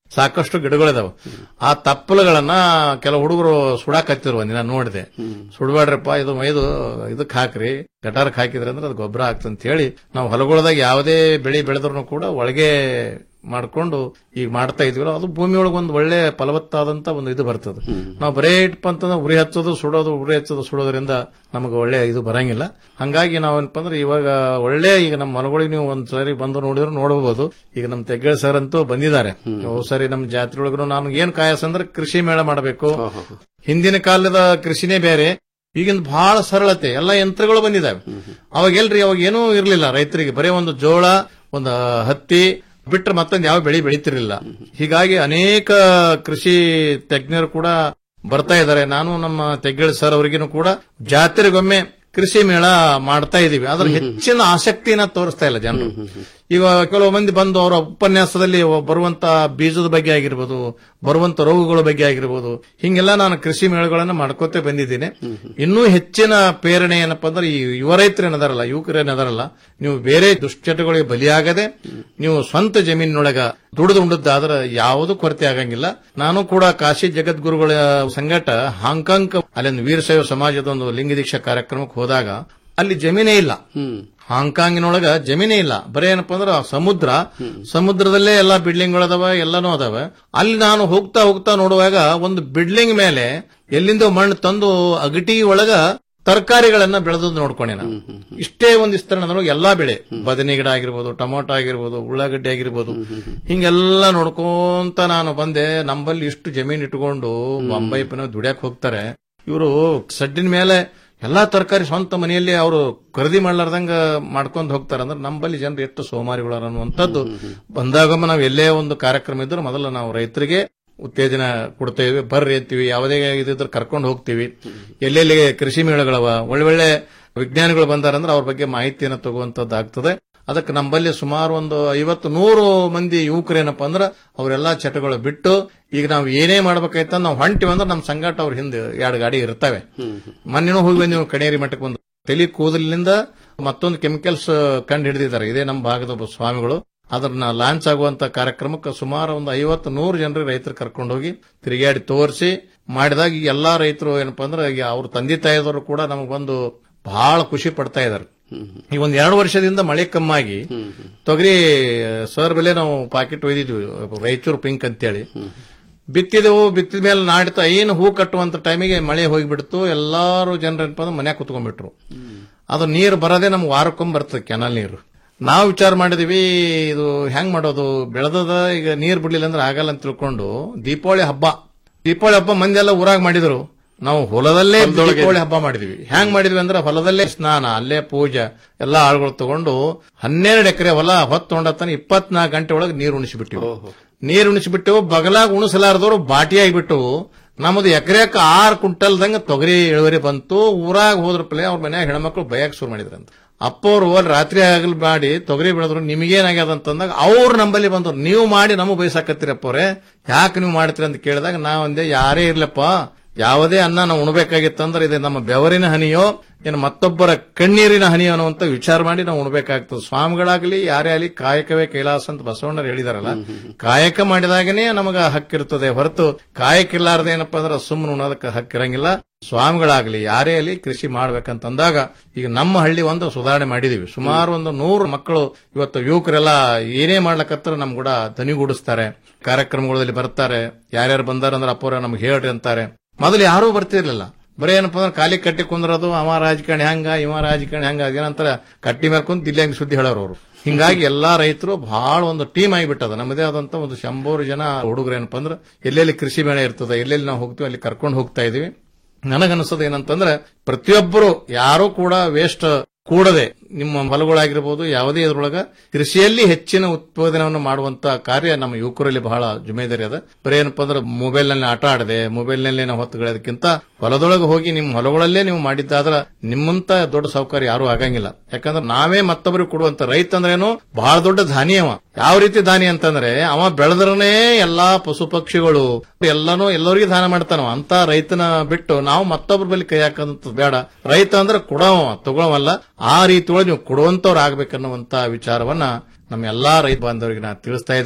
Speaker 17: ಸಾಕಷ್ಟು ಗಿಡಗಳಿದಾವೆ ಆ ತಪ್ಪಲುಗಳನ್ನ ಕೆಲವು ಹುಡುಗರು ಸುಡಾಕತ್ತಿರು ಒಂದಿನ ನೋಡಿದೆ ಸುಡಬೇಡ್ರಪ್ಪ ಇದು ಮೈದು ಇದಕ್ ಹಾಕ್ರಿ ಗಟಾರಕ್ ಹಾಕಿದ್ರೆ ಅಂದ್ರೆ ಅದು ಗೊಬ್ಬರ ಆಗ್ತದೆ ಅಂತ ಹೇಳಿ ನಾವು ಹೊಲಗೊಳದಾಗ ಯಾವುದೇ ಬೆಳೆ ಬೆಳೆದ್ರು ಕೂಡ ಒಳಗೆ ಮಾಡ್ಕೊಂಡು ಈಗ ಮಾಡ್ತಾ ಇದೀವಲ್ಲ ಅದು ಭೂಮಿ ಒಳಗೆ ಒಂದು ಒಳ್ಳೆ ಫಲವತ್ತಾದಂತ ಒಂದು ಇದು ಬರ್ತದೆ ನಾವು ಬರೇ ಇಟ್ಪ ಅಂತಂದ್ರೆ ಉರಿ ಹಚ್ಚೋದು ಸುಡೋದು ಉರಿ ಹಚ್ಚೋದು ಸುಡೋದ್ರಿಂದ ನಮಗೆ ಒಳ್ಳೆ ಇದು ಬರಂಗಿಲ್ಲ ಹಂಗಾಗಿ ನಾವೇನಪ್ಪ ಅಂದ್ರೆ ಇವಾಗ ಒಳ್ಳೆ ಈಗ ನಮ್ಮ ಮನಗಳಿಗೆ ನೀವು ಒಂದ್ ಸರಿ ಬಂದು ನೋಡಿದ್ರೆ ನೋಡಬಹುದು ಈಗ ನಮ್ಮ ತೆಗ್ಗಳ ಸರ್ ಅಂತೂ ಬಂದಿದ್ದಾರೆ ಹೋದ್ ಸರಿ ನಮ್ಮ ಜಾತ್ರೆ ಒಳಗೂ ನಾನು ಏನ್ ಕಾಯಸ್ ಅಂದ್ರೆ ಕೃಷಿ ಮೇಳ ಮಾಡಬೇಕು ಹಿಂದಿನ ಕಾಲದ ಕೃಷಿನೇ ಬೇರೆ ಈಗಿನ ಬಹಳ ಸರಳತೆ ಎಲ್ಲ ಯಂತ್ರಗಳು ಬಂದಿದ್ದಾವೆ ಅವಾಗ ಎಲ್ರಿ ಅವಾಗ ಏನೂ ಇರ್ಲಿಲ್ಲ ರೈತರಿಗೆ ಬರೀ ಒಂದು ಜೋಳ ಒಂದು ಹತ್ತಿ ಬಿಟ್ರೆ ಮತ್ತೊಂದು ಯಾವ ಬೆಳೆ ಬೆಳೀತಿರ್ಲಿಲ್ಲ ಹೀಗಾಗಿ ಅನೇಕ ಕೃಷಿ ತಜ್ಞರು ಕೂಡ ಬರ್ತಾ ಇದ್ದಾರೆ ನಾನು ನಮ್ಮ ತೆಗ್ಗೇಳ್ ಸರ್ ಅವರಿಗೂ ಕೂಡ ಜಾತ್ರೆಗೊಮ್ಮೆ ಕೃಷಿ ಮೇಳ ಮಾಡ್ತಾ ಇದೀವಿ ಅದ್ರ ಹೆಚ್ಚಿನ ಆಸಕ್ತಿಯನ್ನ ತೋರಿಸ್ತಾ ಇಲ್ಲ ಜನರು ಈಗ ಕೆಲವು ಮಂದಿ ಬಂದು ಅವರ ಉಪನ್ಯಾಸದಲ್ಲಿ ಬರುವಂತ ಬೀಜದ ಬಗ್ಗೆ ಆಗಿರ್ಬೋದು ಬರುವಂತ ರೋಗಗಳ ಬಗ್ಗೆ ಆಗಿರ್ಬೋದು ಹಿಂಗೆಲ್ಲ ನಾನು ಕೃಷಿ ಮೇಳಗಳನ್ನ ಮಾಡ್ಕೋತೆ ಬಂದಿದ್ದೀನಿ ಇನ್ನೂ ಹೆಚ್ಚಿನ ಪ್ರೇರಣೆ ಏನಪ್ಪಾ ಅಂದ್ರೆ ಈ ಯುವ ರೈತರು ಏನದಾರಲ್ಲ ಯುವಕರು ಏನದಾರಲ್ಲ ನೀವು ಬೇರೆ ದುಶ್ಚಟಗಳಿಗೆ ಬಲಿಯಾಗದೆ ನೀವು ಸ್ವಂತ ಜಮೀನಿನೊಳಗ ದುಡಿದು ಉಂಡದ್ದಾದ್ರೆ ಯಾವುದು ಕೊರತೆ ಆಗಂಗಿಲ್ಲ ನಾನು ಕೂಡ ಕಾಶಿ ಜಗದ್ಗುರುಗಳ ಸಂಗಟ ಹಾಂಗ್ಕಾಂಗ್ ಅಲ್ಲೊಂದು ವೀರಶೈವ ಸಮಾಜದ ಒಂದು ಲಿಂಗ ದೀಕ್ಷಾ ಕಾರ್ಯಕ್ರಮಕ್ಕೆ ಹೋದಾಗ ಅಲ್ಲಿ ಜಮೀನೇ ಇಲ್ಲ ಹಾಂಗ್ಕಾಂಗಿನೊಳಗ ಜಮೀನೇ ಇಲ್ಲ ಬರೀ ಏನಪ್ಪಾ ಅಂದ್ರೆ ಆ ಸಮುದ್ರ ಸಮುದ್ರದಲ್ಲೇ ಎಲ್ಲಾ ಬಿಲ್ಡಿಂಗ್ಗಳದಾವ ಎಲ್ಲಾನು ಅದಾವ ಅಲ್ಲಿ ನಾನು ಹೋಗ್ತಾ ಹೋಗ್ತಾ ನೋಡುವಾಗ ಒಂದು ಬಿಲ್ಡಿಂಗ್ ಮೇಲೆ ಎಲ್ಲಿಂದ ಮಣ್ಣು ತಂದು ಅಗಟಿ ಒಳಗ ತರಕಾರಿಗಳನ್ನ ಬೆಳೆದು ನೋಡ್ಕೊಂಡೆ ನಾನು ಇಷ್ಟೇ ಒಂದು ವಿಸ್ತರಣದೊಳಗೆ ಎಲ್ಲಾ ಬೆಳೆ ಬದನೆ ಗಿಡ ಆಗಿರ್ಬೋದು ಟೊಮೊಟೊ ಆಗಿರ್ಬೋದು ಉಳ್ಳಾಗಡ್ಡಿ ಆಗಿರ್ಬೋದು ಹಿಂಗೆಲ್ಲ ನೋಡ್ಕೊಂತ ನಾನು ಬಂದೆ ನಂಬಲ್ಲಿ ಇಷ್ಟು ಜಮೀನ್ ಇಟ್ಕೊಂಡು ಬಾಂಬೈ ಪುನಃ ದುಡ್ಯಾಕ್ ಹೋಗ್ತಾರೆ ಇವರು ಸಡ್ಡಿನ ಮೇಲೆ ಎಲ್ಲಾ ತರಕಾರಿ ಸ್ವಂತ ಮನೆಯಲ್ಲಿ ಅವರು ಖರೀದಿ ಮಾಡ್ಲಾರ್ದಂಗ ಮಾಡ್ಕೊಂಡು ಹೋಗ್ತಾರೆ ಅಂದ್ರೆ ನಂಬಲ್ಲಿ ಜನರು ಎಷ್ಟು ಸೋಮಾರಿಗಳು ಅನ್ನುವಂಥದ್ದು ಬಂದಾಗೊಮ್ಮೆ ನಾವು ಎಲ್ಲೇ ಒಂದು ಕಾರ್ಯಕ್ರಮ ಇದ್ರೂ ಮೊದಲು ನಾವು ರೈತರಿಗೆ ಉತ್ತೇಜನ ಕೊಡ್ತೇವೆ ಬರ್ರಿ ಅಂತೀವಿ ಯಾವುದೇ ಇದಿದ್ರೆ ಕರ್ಕೊಂಡು ಹೋಗ್ತೀವಿ ಎಲ್ಲೆಲ್ಲಿ ಕೃಷಿ ಮೇಳಗಳವ ಒಳ್ಳೊಳ್ಳೆ ವಿಜ್ಞಾನಿಗಳು ಬಂದಾರಂದ್ರೆ ಅವ್ರ ಬಗ್ಗೆ ಮಾಹಿತಿಯನ್ನು ತಗುವಂತದ್ದು ಆಗ್ತದೆ ಅದಕ್ಕೆ ನಮ್ಮಲ್ಲಿ ಸುಮಾರು ಒಂದು ಐವತ್ತು ನೂರು ಮಂದಿ ಯುವಕರೇನಪ್ಪ ಅಂದ್ರೆ ಅವರೆಲ್ಲಾ ಚಟಗಳು ಬಿಟ್ಟು ಈಗ ನಾವು ಏನೇ ಮಾಡ್ಬೇಕಾಯ್ತ ನಾವು ಹೊಂಟಿವಿ ಅಂದ್ರೆ ನಮ್ಮ ಸಂಗಾಟ ಅವ್ರ ಹಿಂದೆ ಎರಡು ಗಾಡಿ ಇರ್ತವೆ ಮೊನ್ನೆನೂ ಹೋಗಿ ಬಂದಿವಿ ಕಣೇರಿ ಮಠಕ್ಕೆ ಬಂದು ತಲೆ ಕೂದಲಿನಿಂದ ಮತ್ತೊಂದು ಕೆಮಿಕಲ್ಸ್ ಕಂಡು ಹಿಡಿದಿದ್ದಾರೆ ಇದೇ ನಮ್ಮ ಭಾಗದ ಒಬ್ಬ ಸ್ವಾಮಿಗಳು ಅದನ್ನ ಲಾಂಚ್ ಆಗುವಂತ ಕಾರ್ಯಕ್ರಮಕ್ಕೆ ಸುಮಾರು ಒಂದು ಐವತ್ತು ನೂರು ಜನರಿಗೆ ರೈತರು ಕರ್ಕೊಂಡು ಹೋಗಿ ತಿರುಗಾಡಿ ತೋರಿಸಿ ಮಾಡಿದಾಗ ಈ ಎಲ್ಲಾ ರೈತರು ಏನಪ್ಪಾ ಅಂದ್ರೆ ಈಗ ಅವ್ರ ತಂದೆ ತಾಯಿದವರು ಕೂಡ ನಮಗೆ ಬಂದು ಬಹಳ ಖುಷಿ ಪಡ್ತಾ ಇದ್ದಾರೆ ಈ ಒಂದ್ ಎರಡು ವರ್ಷದಿಂದ ಮಳೆ ಕಮ್ಮಾಗಿ ತೊಗರಿ ಸರ್ ಬೆಲೆ ನಾವು ಪಾಕೆಟ್ ಒಯ್ದಿದ್ವಿ ರಾಯಚೂರು ಪಿಂಕ್ ಅಂತೇಳಿ ಬಿತ್ತಿದೆವು ಬಿತ್ತಿದ ಮೇಲೆ ನಾಡಿತ ಏನು ಹೂ ಕಟ್ಟುವಂತ ಟೈಮಿಗೆ ಮಳೆ ಹೋಗಿಬಿಡ್ತು ಎಲ್ಲಾರು ಜನರು ಏನಪ್ಪ ಅಂದ್ರೆ ಮನ್ಯಾಗ ಕುತ್ಕೊಂಡ್ಬಿಟ್ರು ಅದು ನೀರು ಬರೋದೇ ನಮ್ಗೆ ವಾರಕ್ಕೊಮ್ಮೆ ಬರ್ತದೆ ಕೆನಾಲ್ ನೀರು ನಾವು ವಿಚಾರ ಮಾಡಿದೀವಿ ಇದು ಹೆಂಗ್ ಮಾಡೋದು ಬೆಳೆದದ ಈಗ ನೀರ್ ಬಿಡ್ಲಿಲ್ಲ ಅಂದ್ರೆ ಆಗಲ್ಲ ಅಂತ ತಿಳ್ಕೊಂಡು ದೀಪಾವಳಿ ಹಬ್ಬ ದೀಪಾವಳಿ ಹಬ್ಬ ಮಂದಿ ಎಲ್ಲ ಊರಾಗ ಮಾಡಿದ್ರು ನಾವು ಹೊಲದಲ್ಲೇ ದೀಪಾವಳಿ ಹಬ್ಬ ಮಾಡಿದ್ವಿ ಹೆಂಗ್ ಮಾಡಿದ್ವಿ ಅಂದ್ರೆ ಹೊಲದಲ್ಲೇ ಸ್ನಾನ ಅಲ್ಲೇ ಪೂಜೆ ಎಲ್ಲಾ ಆಳುಗಳು ತಗೊಂಡು ಹನ್ನೆರಡು ಎಕರೆ ಹೊಲ ಹೊತ್ತೊಂಡತನ ಇಪ್ಪತ್ನಾಲ್ಕು ಗಂಟೆ ಒಳಗೆ ನೀರು ಉಣಿಸಿಬಿಟ್ಟಿವು ನೀರು ಉಣಿಸಿಬಿಟ್ಟು ಬಗಲಾಗ ಉಣಿಸಲಾರದವ್ರು ಬಾಟಿ ಆಗಿಬಿಟ್ಟು ನಮ್ಮದು ಎಕರೆಕ ಆರು ಕುಂಟಲ್ದಂಗ ತೊಗರಿ ಇಳುವರಿ ಬಂತು ಊರಾಗ ಹೋದ್ರ ಪ್ಲೇ ಅವ್ರ ಮನ್ಯಾಗ ಹೆಣ್ಮಕ್ಳು ಬಯಕ್ ಶುರು ಮಾಡಿದ್ರಂತ ಅಪ್ಪವ್ರು ಅಲ್ಲಿ ರಾತ್ರಿ ಆಗಲ್ ಮಾಡಿ ತೊಗರಿ ಬೆಳೆದ್ರು ನಿಮಗೇನಾಗ್ಯದ ಅಂತಂದಾಗ ಅವ್ರು ನಂಬಲ್ಲಿ ಬಂದ್ರು ನೀವು ಮಾಡಿ ನಮಗ್ ಬಯಸಾಕತ್ತೀರಪ್ಪವ್ರೆ ಯಾಕೆ ನೀವು ಮಾಡ್ತೀರಿ ಅಂತ ಕೇಳಿದಾಗ ನಾವಂದೆ ಯಾರೇ ಇರ್ಲಪ್ಪ ಯಾವುದೇ ಅನ್ನ ನಾವು ಉಣ್ಬೇಕಾಗಿತ್ತಂದ್ರೆ ಇದು ನಮ್ಮ ಬೆವರಿನ ಹನಿಯೋ ಏನು ಮತ್ತೊಬ್ಬರ ಕಣ್ಣೀರಿನ ಹನಿಯೋ ಅನ್ನುವಂತ ವಿಚಾರ ಮಾಡಿ ನಾವು ಉಣ್ಬೇಕಾಗ್ತದೆ ಸ್ವಾಮಿಗಳಾಗ್ಲಿ ಯಾರೇ ಆಗಲಿ ಕಾಯಕವೇ ಕೈಲಾಸ ಅಂತ ಬಸವಣ್ಣರು ಹೇಳಿದಾರಲ್ಲ ಕಾಯಕ ಮಾಡಿದಾಗನೇ ನಮಗ ಹಕ್ಕಿರ್ತದೆ ಹೊರತು ಕಾಯಕ ಇಲ್ಲಾರ್ದ ಏನಪ್ಪಾ ಅಂದ್ರೆ ಸುಮ್ಮನೆ ಉಣ್ಣೋದಕ್ಕೆ ಹಕ್ಕಿರಂಗಿಲ್ಲ ಸ್ವಾಮಿಗಳಾಗ್ಲಿ ಯಾರೇ ಆಗಲಿ ಕೃಷಿ ಮಾಡ್ಬೇಕಂತಂದಾಗ ಈಗ ನಮ್ಮ ಹಳ್ಳಿ ಒಂದು ಸುಧಾರಣೆ ಮಾಡಿದೀವಿ ಸುಮಾರು ಒಂದು ನೂರು ಮಕ್ಕಳು ಇವತ್ತು ಯುವಕರೆಲ್ಲ ಏನೇ ಮಾಡ್ಲಕತ್ರ ನಮ್ ಕೂಡ ದನಿಗೂಡಿಸ್ತಾರೆ ಕಾರ್ಯಕ್ರಮಗಳಲ್ಲಿ ಬರ್ತಾರೆ ಯಾರ್ಯಾರು ಬಂದಾರಂದ್ರೆ ಅಪ್ಪವ್ರ ನಮ್ಗೆ ಹೇಳ್ರಿ ಅಂತಾರೆ ಮೊದಲು ಯಾರೂ ಬರ್ತಿರ್ಲಿಲ್ಲ ಬರೀ ಏನಪ್ಪಾ ಅಂದ್ರೆ ಖಾಲಿ ಕಟ್ಟಿ ಕುಂದ್ರದು ಅವ ರಾಜಕಾರಣಿ ಹಂಗ ಇವ ರಾಜಕಾರಣಿ ಹಂಗ ಅದೇನಂತಾರ ಕಟ್ಟಿ ಮೇಲೆ ಕುಂತ ಇಲ್ಲಿ ಹಂಗ ಸುದ್ದಿ ಹೇಳೋರು ಅವರು ಹಿಂಗಾಗಿ ಎಲ್ಲಾ ರೈತರು ಬಹಳ ಒಂದು ಟೀಮ್ ಆಗಿಬಿಟ್ಟದ ನಮ್ಮದೇ ಆದಂತ ಒಂದು ಶಂಭೂರು ಜನ ಹುಡುಗರು ಏನಪ್ಪಾ ಅಂದ್ರೆ ಎಲ್ಲೆಲ್ಲಿ ಕೃಷಿ ಮೇಳ ಇರ್ತದೆ ಎಲ್ಲೆಲ್ಲಿ ನಾವು ಹೋಗ್ತೀವಿ ಅಲ್ಲಿ ಕರ್ಕೊಂಡು ಹೋಗ್ತಾ ಇದೀವಿ ನನಗನ್ಸೋದು ಏನಂತಂದ್ರೆ ಪ್ರತಿಯೊಬ್ಬರು ಯಾರು ಕೂಡ ವೇಸ್ಟ್ ಕೂಡದೆ ನಿಮ್ಮ ಹೊಲಗಳಾಗಿರ್ಬೋದು ಯಾವುದೇ ಇದ್ರೊಳಗ ಕೃಷಿಯಲ್ಲಿ ಹೆಚ್ಚಿನ ಉತ್ಪಾದನೆಯನ್ನು ಮಾಡುವಂತ ಕಾರ್ಯ ನಮ್ಮ ಯುವಕರಲ್ಲಿ ಬಹಳ ಜುಮೇದಾರಿ ಅದ ಬರೀ ಏನಪ್ಪಾ ಅಂದ್ರೆ ಮೊಬೈಲ್ ನಲ್ಲಿ ಆಟ ಆಡದೆ ಮೊಬೈಲ್ ನಲ್ಲಿ ನಾವು ಹೊತ್ತುಗಳೋದಕ್ಕಿಂತ ಹೊಲದೊಳಗೆ ಹೋಗಿ ನಿಮ್ಮ ಹೊಲಗಳಲ್ಲೇ ನೀವು ಮಾಡಿದ್ದಾದ್ರ ನಿಮ್ಮಂತ ದೊಡ್ಡ ಸೌಕರ್ಯ ಯಾರು ಆಗಂಗಿಲ್ಲ ಯಾಕಂದ್ರೆ ನಾವೇ ಮತ್ತೊಬ್ಬರಿಗೆ ಕೊಡುವಂತ ರೈತ ಅಂದ್ರೇನು ಬಹಳ ದೊಡ್ಡ ಧಾನಿ ಅವ ಯಾವ ರೀತಿ ದಾನಿ ಅಂತಂದ್ರೆ ಅವ ಬೆಳೆದ್ರನೇ ಎಲ್ಲಾ ಪಶು ಪಕ್ಷಿಗಳು ಎಲ್ಲಾನು ಎಲ್ಲರಿಗೂ ದಾನ ಮಾಡ್ತಾನವ ಅಂತ ರೈತನ ಬಿಟ್ಟು ನಾವು ಮತ್ತೊಬ್ಬರ ಬಳಿ ಕೈ ಹಾಕೋದಂತ ಬೇಡ ರೈತ ಅಂದ್ರೆ ಕೊಡವ ತಗೊಳವಲ್ಲ ಆ ರೀತಿ ಒಳಗೆ ನೀವು ಕೊಡುವಂತವ್ರು ಆಗ್ಬೇಕನ್ನುವಂತ ವಿಚಾರವನ್ನ ನಮ್ಮ ಎಲ್ಲಾ ರೈತ ಬಾಂಧವರಿಗೆ ನಾನು ತಿಳಿಸ್ತಾ ಇದ್ದೀನಿ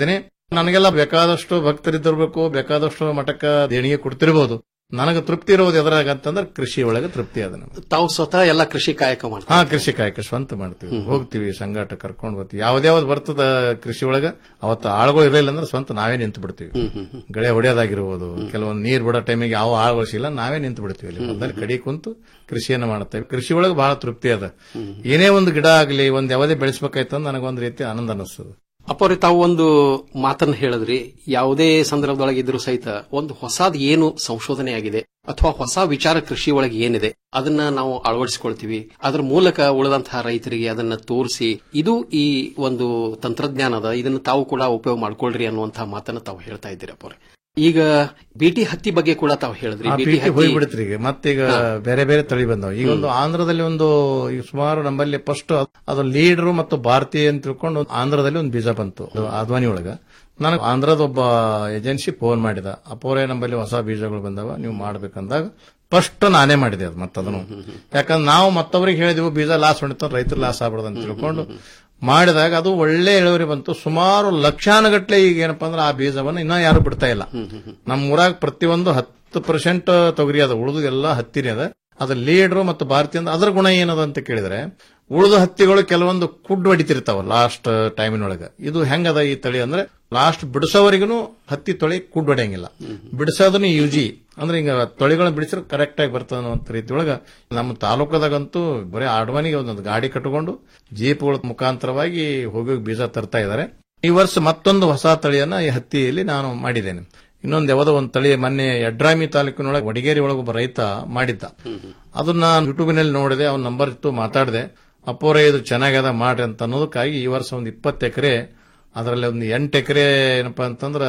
Speaker 17: ನನಗೆಲ್ಲ ಬೇಕಾದಷ್ಟು ಭಕ್ತರಿದ್ದಿರ್ಬೇಕು ಬೇಕಾದಷ್ಟು ಮಠಕ್ಕ ದೇಣಿಗೆ ಕೊಡ್ತಿರ್ಬೋದು ನನಗೆ ತೃಪ್ತಿ ಇರೋದು ಎದುರಾಗ ಅಂತಂದ್ರೆ ಕೃಷಿ ಒಳಗೆ ತೃಪ್ತಿ ಅದ ನಮ್ಗೆ
Speaker 13: ತಾವು ಸ್ವತಃ ಎಲ್ಲ ಕೃಷಿ ಕಾಯಕ ಮಾಡ್ತಾರೆ
Speaker 17: ಹಾ ಕೃಷಿ ಕಾಯಕ ಸ್ವಂತ ಮಾಡ್ತೀವಿ ಹೋಗ್ತೀವಿ ಸಂಗಾಟ ಕರ್ಕೊಂಡ್ ಬರ್ತೀವಿ ಯಾವ್ದ್ಯಾವ್ದು ಬರ್ತದ ಕೃಷಿ ಒಳಗ ಅವತ್ತು ಆಳುಗಳು ಇರಲಿಲ್ಲ ಅಂದ್ರೆ ಸ್ವಂತ ನಾವೇ ನಿಂತು ಬಿಡ್ತೀವಿ ಗಳೆ ಹೊಡೆಯೋದಾಗಿರ್ಬೋದು ಕೆಲವೊಂದು ನೀರ್ ಬಿಡೋ ಟೈಮಿಗೆ ಯಾವ ಆಳುಗಳು ಸಿಗಲ್ಲ ನಾವೇ ನಿಂತು ಬಿಡ್ತೀವಿ ಇಲ್ಲಿ ಹೊಲದಲ್ಲಿ ಕಡಿ ಕುಂತು ಕೃಷಿಯನ್ನ ಮಾಡ್ತೇವೆ ಕೃಷಿ ಒಳಗೆ ಬಹಳ ತೃಪ್ತಿ ಅದ ಏನೇ ಒಂದು ಗಿಡ ಆಗಲಿ ಒಂದ್ ಯಾವುದೇ ಬೆಳೆಸ್ಬೇಕಾಯ್ತು ಅಂದ್ರೆ ನನಗೊಂದು ರೀತಿ ಆನಂದ ಅನಿಸ್ತದೆ
Speaker 13: ಅಪ್ಪವ್ರೆ ತಾವು ಒಂದು ಮಾತನ್ನ ಹೇಳಿದ್ರಿ ಯಾವುದೇ ಸಂದರ್ಭದೊಳಗೆ ಇದ್ರೂ ಸಹಿತ ಒಂದು ಹೊಸದ್ ಏನು ಸಂಶೋಧನೆ ಆಗಿದೆ ಅಥವಾ ಹೊಸ ವಿಚಾರ ಕೃಷಿ ಒಳಗೆ ಏನಿದೆ ಅದನ್ನ ನಾವು ಅಳವಡಿಸಿಕೊಳ್ತೀವಿ ಅದರ ಮೂಲಕ ಉಳಿದಂತಹ ರೈತರಿಗೆ ಅದನ್ನ ತೋರಿಸಿ ಇದು ಈ ಒಂದು ತಂತ್ರಜ್ಞಾನದ ಇದನ್ನ ತಾವು ಕೂಡ ಉಪಯೋಗ ಮಾಡ್ಕೊಳ್ರಿ ಅನ್ನುವಂತಹ ಮಾತನ್ನ ತಾವು ಹೇಳ್ತಾ ಇದ್ದೀರಿ ಅಪ್ಪವ್ರೆ ಈಗ ಬಿಟಿ ಹತ್ತಿ ಬಗ್ಗೆ ಕೂಡ ತಾವು ಹೇಳಿದ್ರಿ
Speaker 17: ಆ
Speaker 13: ಬಿಟಿ
Speaker 17: ಪೀಠಿ
Speaker 13: ಹತ್ತಿ
Speaker 17: ಹೋಗ್ಬಿಡ್ತ್ರಿ ಈಗ ಮತ್ತೀಗ ಬೇರೆ ಬೇರೆ ತಳಿ ಬಂದವು ಈಗ ಒಂದು ಆಂಧ್ರದಲ್ಲಿ ಒಂದು ಈಗ ಸುಮಾರು ನಮ್ಮಲ್ಲಿ ಫಸ್ಟ್ ಅದು ಲೀಡರ್ ಮತ್ತು ಭಾರತೀಯ ಅಂತ ತಿಳ್ಕೊಂಡು ಆಂಧ್ರದಲ್ಲಿ ಒಂದು ಬೀಜ ಬಂತು ಅದು ಆದ್ವಾನಿ ಒಳಗ ನನಗೆ ಆಂಧ್ರದ ಒಬ್ಬ ಏಜೆನ್ಸಿ ಫೋನ್ ಮಾಡಿದ ಅಪ್ಪೋರೆ ನಮ್ಮಲ್ಲಿ ಹೊಸ ಬೀಜಗಳು ಬಂದವ ನೀವು ಮಾಡ್ಬೇಕಂದಾಗ ಫಸ್ಟ್ ನಾನೇ ಮಾಡಿದೆ ಅದು ಮತ್ತದನ್ನು ಯಾಕಂದ್ರೆ ನಾವು ಮತ್ತೊಬ್ಬರಿಗೆ ಹೇಳಿದ್ವಿ ಬೀಜ ಲಾಸ್ ಹೊಡಿತ ರೈತರು ಲಾಸ್ ಆಗ್ಬಾರ್ದು ಅಂತ ತಿಳ್ಕೊಂಡು ಮಾಡಿದಾಗ ಅದು ಒಳ್ಳೆ ಇಳುವರಿ ಬಂತು ಸುಮಾರು ಲಕ್ಷಾನುಗಟ್ಲೆ ಈಗ ಏನಪ್ಪಾ ಅಂದ್ರೆ ಆ ಬೀಜವನ್ನು ಇನ್ನ ಯಾರು ಬಿಡ್ತಾ ಇಲ್ಲ ನಮ್ಮ ಊರಾಗ ಪ್ರತಿಯೊಂದು ಹತ್ತು ಪರ್ಸೆಂಟ್ ತೊಗರಿ ಅದ ಉಳಿದು ಎಲ್ಲ ಹತ್ತಿನೇ ಅದ ಅದ್ರ ಲೀಡರ್ ಮತ್ತು ಭಾರತೀಯ ಅದ್ರ ಗುಣ ಏನದ ಅಂತ ಕೇಳಿದ್ರೆ ಉಳಿದ ಹತ್ತಿಗಳು ಕೆಲವೊಂದು ಕುಡ್ ಹೊಡಿತಿರ್ತಾವ ಲಾಸ್ಟ್ ಟೈಮಿನೊಳಗ ಇದು ಹೆಂಗದ ಈ ತಳಿ ಅಂದ್ರೆ ಲಾಸ್ಟ್ ಬಿಡಿಸೋವರೆಗೂ ಹತ್ತಿ ತೊಳಿ ಕುಡ್ ಹೊಡೆಯಂಗಿಲ್ಲ ಬಿಡಿಸೋದನ್ನು ಯುಜಿ ಅಂದ್ರೆ ಹಿಂಗ ತೊಳಿಗಳನ್ನ ಬಿಡಿಸಿದ್ರೆ ಕರೆಕ್ಟ್ ಆಗಿ ಬರ್ತದ ಅನ್ನೋ ರೀತಿ ಒಳಗ ನಮ್ಮ ತಾಲೂಕದಾಗಂತೂ ಬರೀ ಆಡ್ವಾನಿಗೆ ಒಂದೊಂದು ಗಾಡಿ ಕಟ್ಟಿಕೊಂಡು ಜೀಪ್ಗಳ ಮುಖಾಂತರವಾಗಿ ಹೋಗಿ ಬೀಜ ತರ್ತಾ ಇದ್ದಾರೆ ಈ ವರ್ಷ ಮತ್ತೊಂದು ಹೊಸ ತಳಿಯನ್ನ ಈ ಹತ್ತಿಯಲ್ಲಿ ನಾನು ಮಾಡಿದ್ದೇನೆ ಇನ್ನೊಂದು ಯಾವುದೋ ಒಂದು ತಳಿ ಮೊನ್ನೆ ಯಡ್ರಾಮಿ ತಾಲೂಕಿನೊಳಗೆ ವಡಿಗೇರಿ ಒಳಗೆ ಒಬ್ಬ ರೈತ ಮಾಡಿದ್ದ ಅದನ್ನ ಯೂಟ್ಯೂಬಿನಲ್ಲಿ ನೋಡಿದೆ ಅವನ ನಂಬರ್ ಇತ್ತು ಮಾತಾಡಿದೆ ಅಪ್ಪೋರೆ ಇದು ಚೆನ್ನಾಗದ ಮಾಡ್ರಿ ಅಂತ ಅನ್ನೋದಕ್ಕಾಗಿ ಈ ವರ್ಷ ಒಂದು ಇಪ್ಪತ್ತು ಎಕರೆ ಅದರಲ್ಲಿ ಒಂದು ಎಂಟು ಎಕರೆ ಏನಪ್ಪಾ ಅಂತಂದ್ರ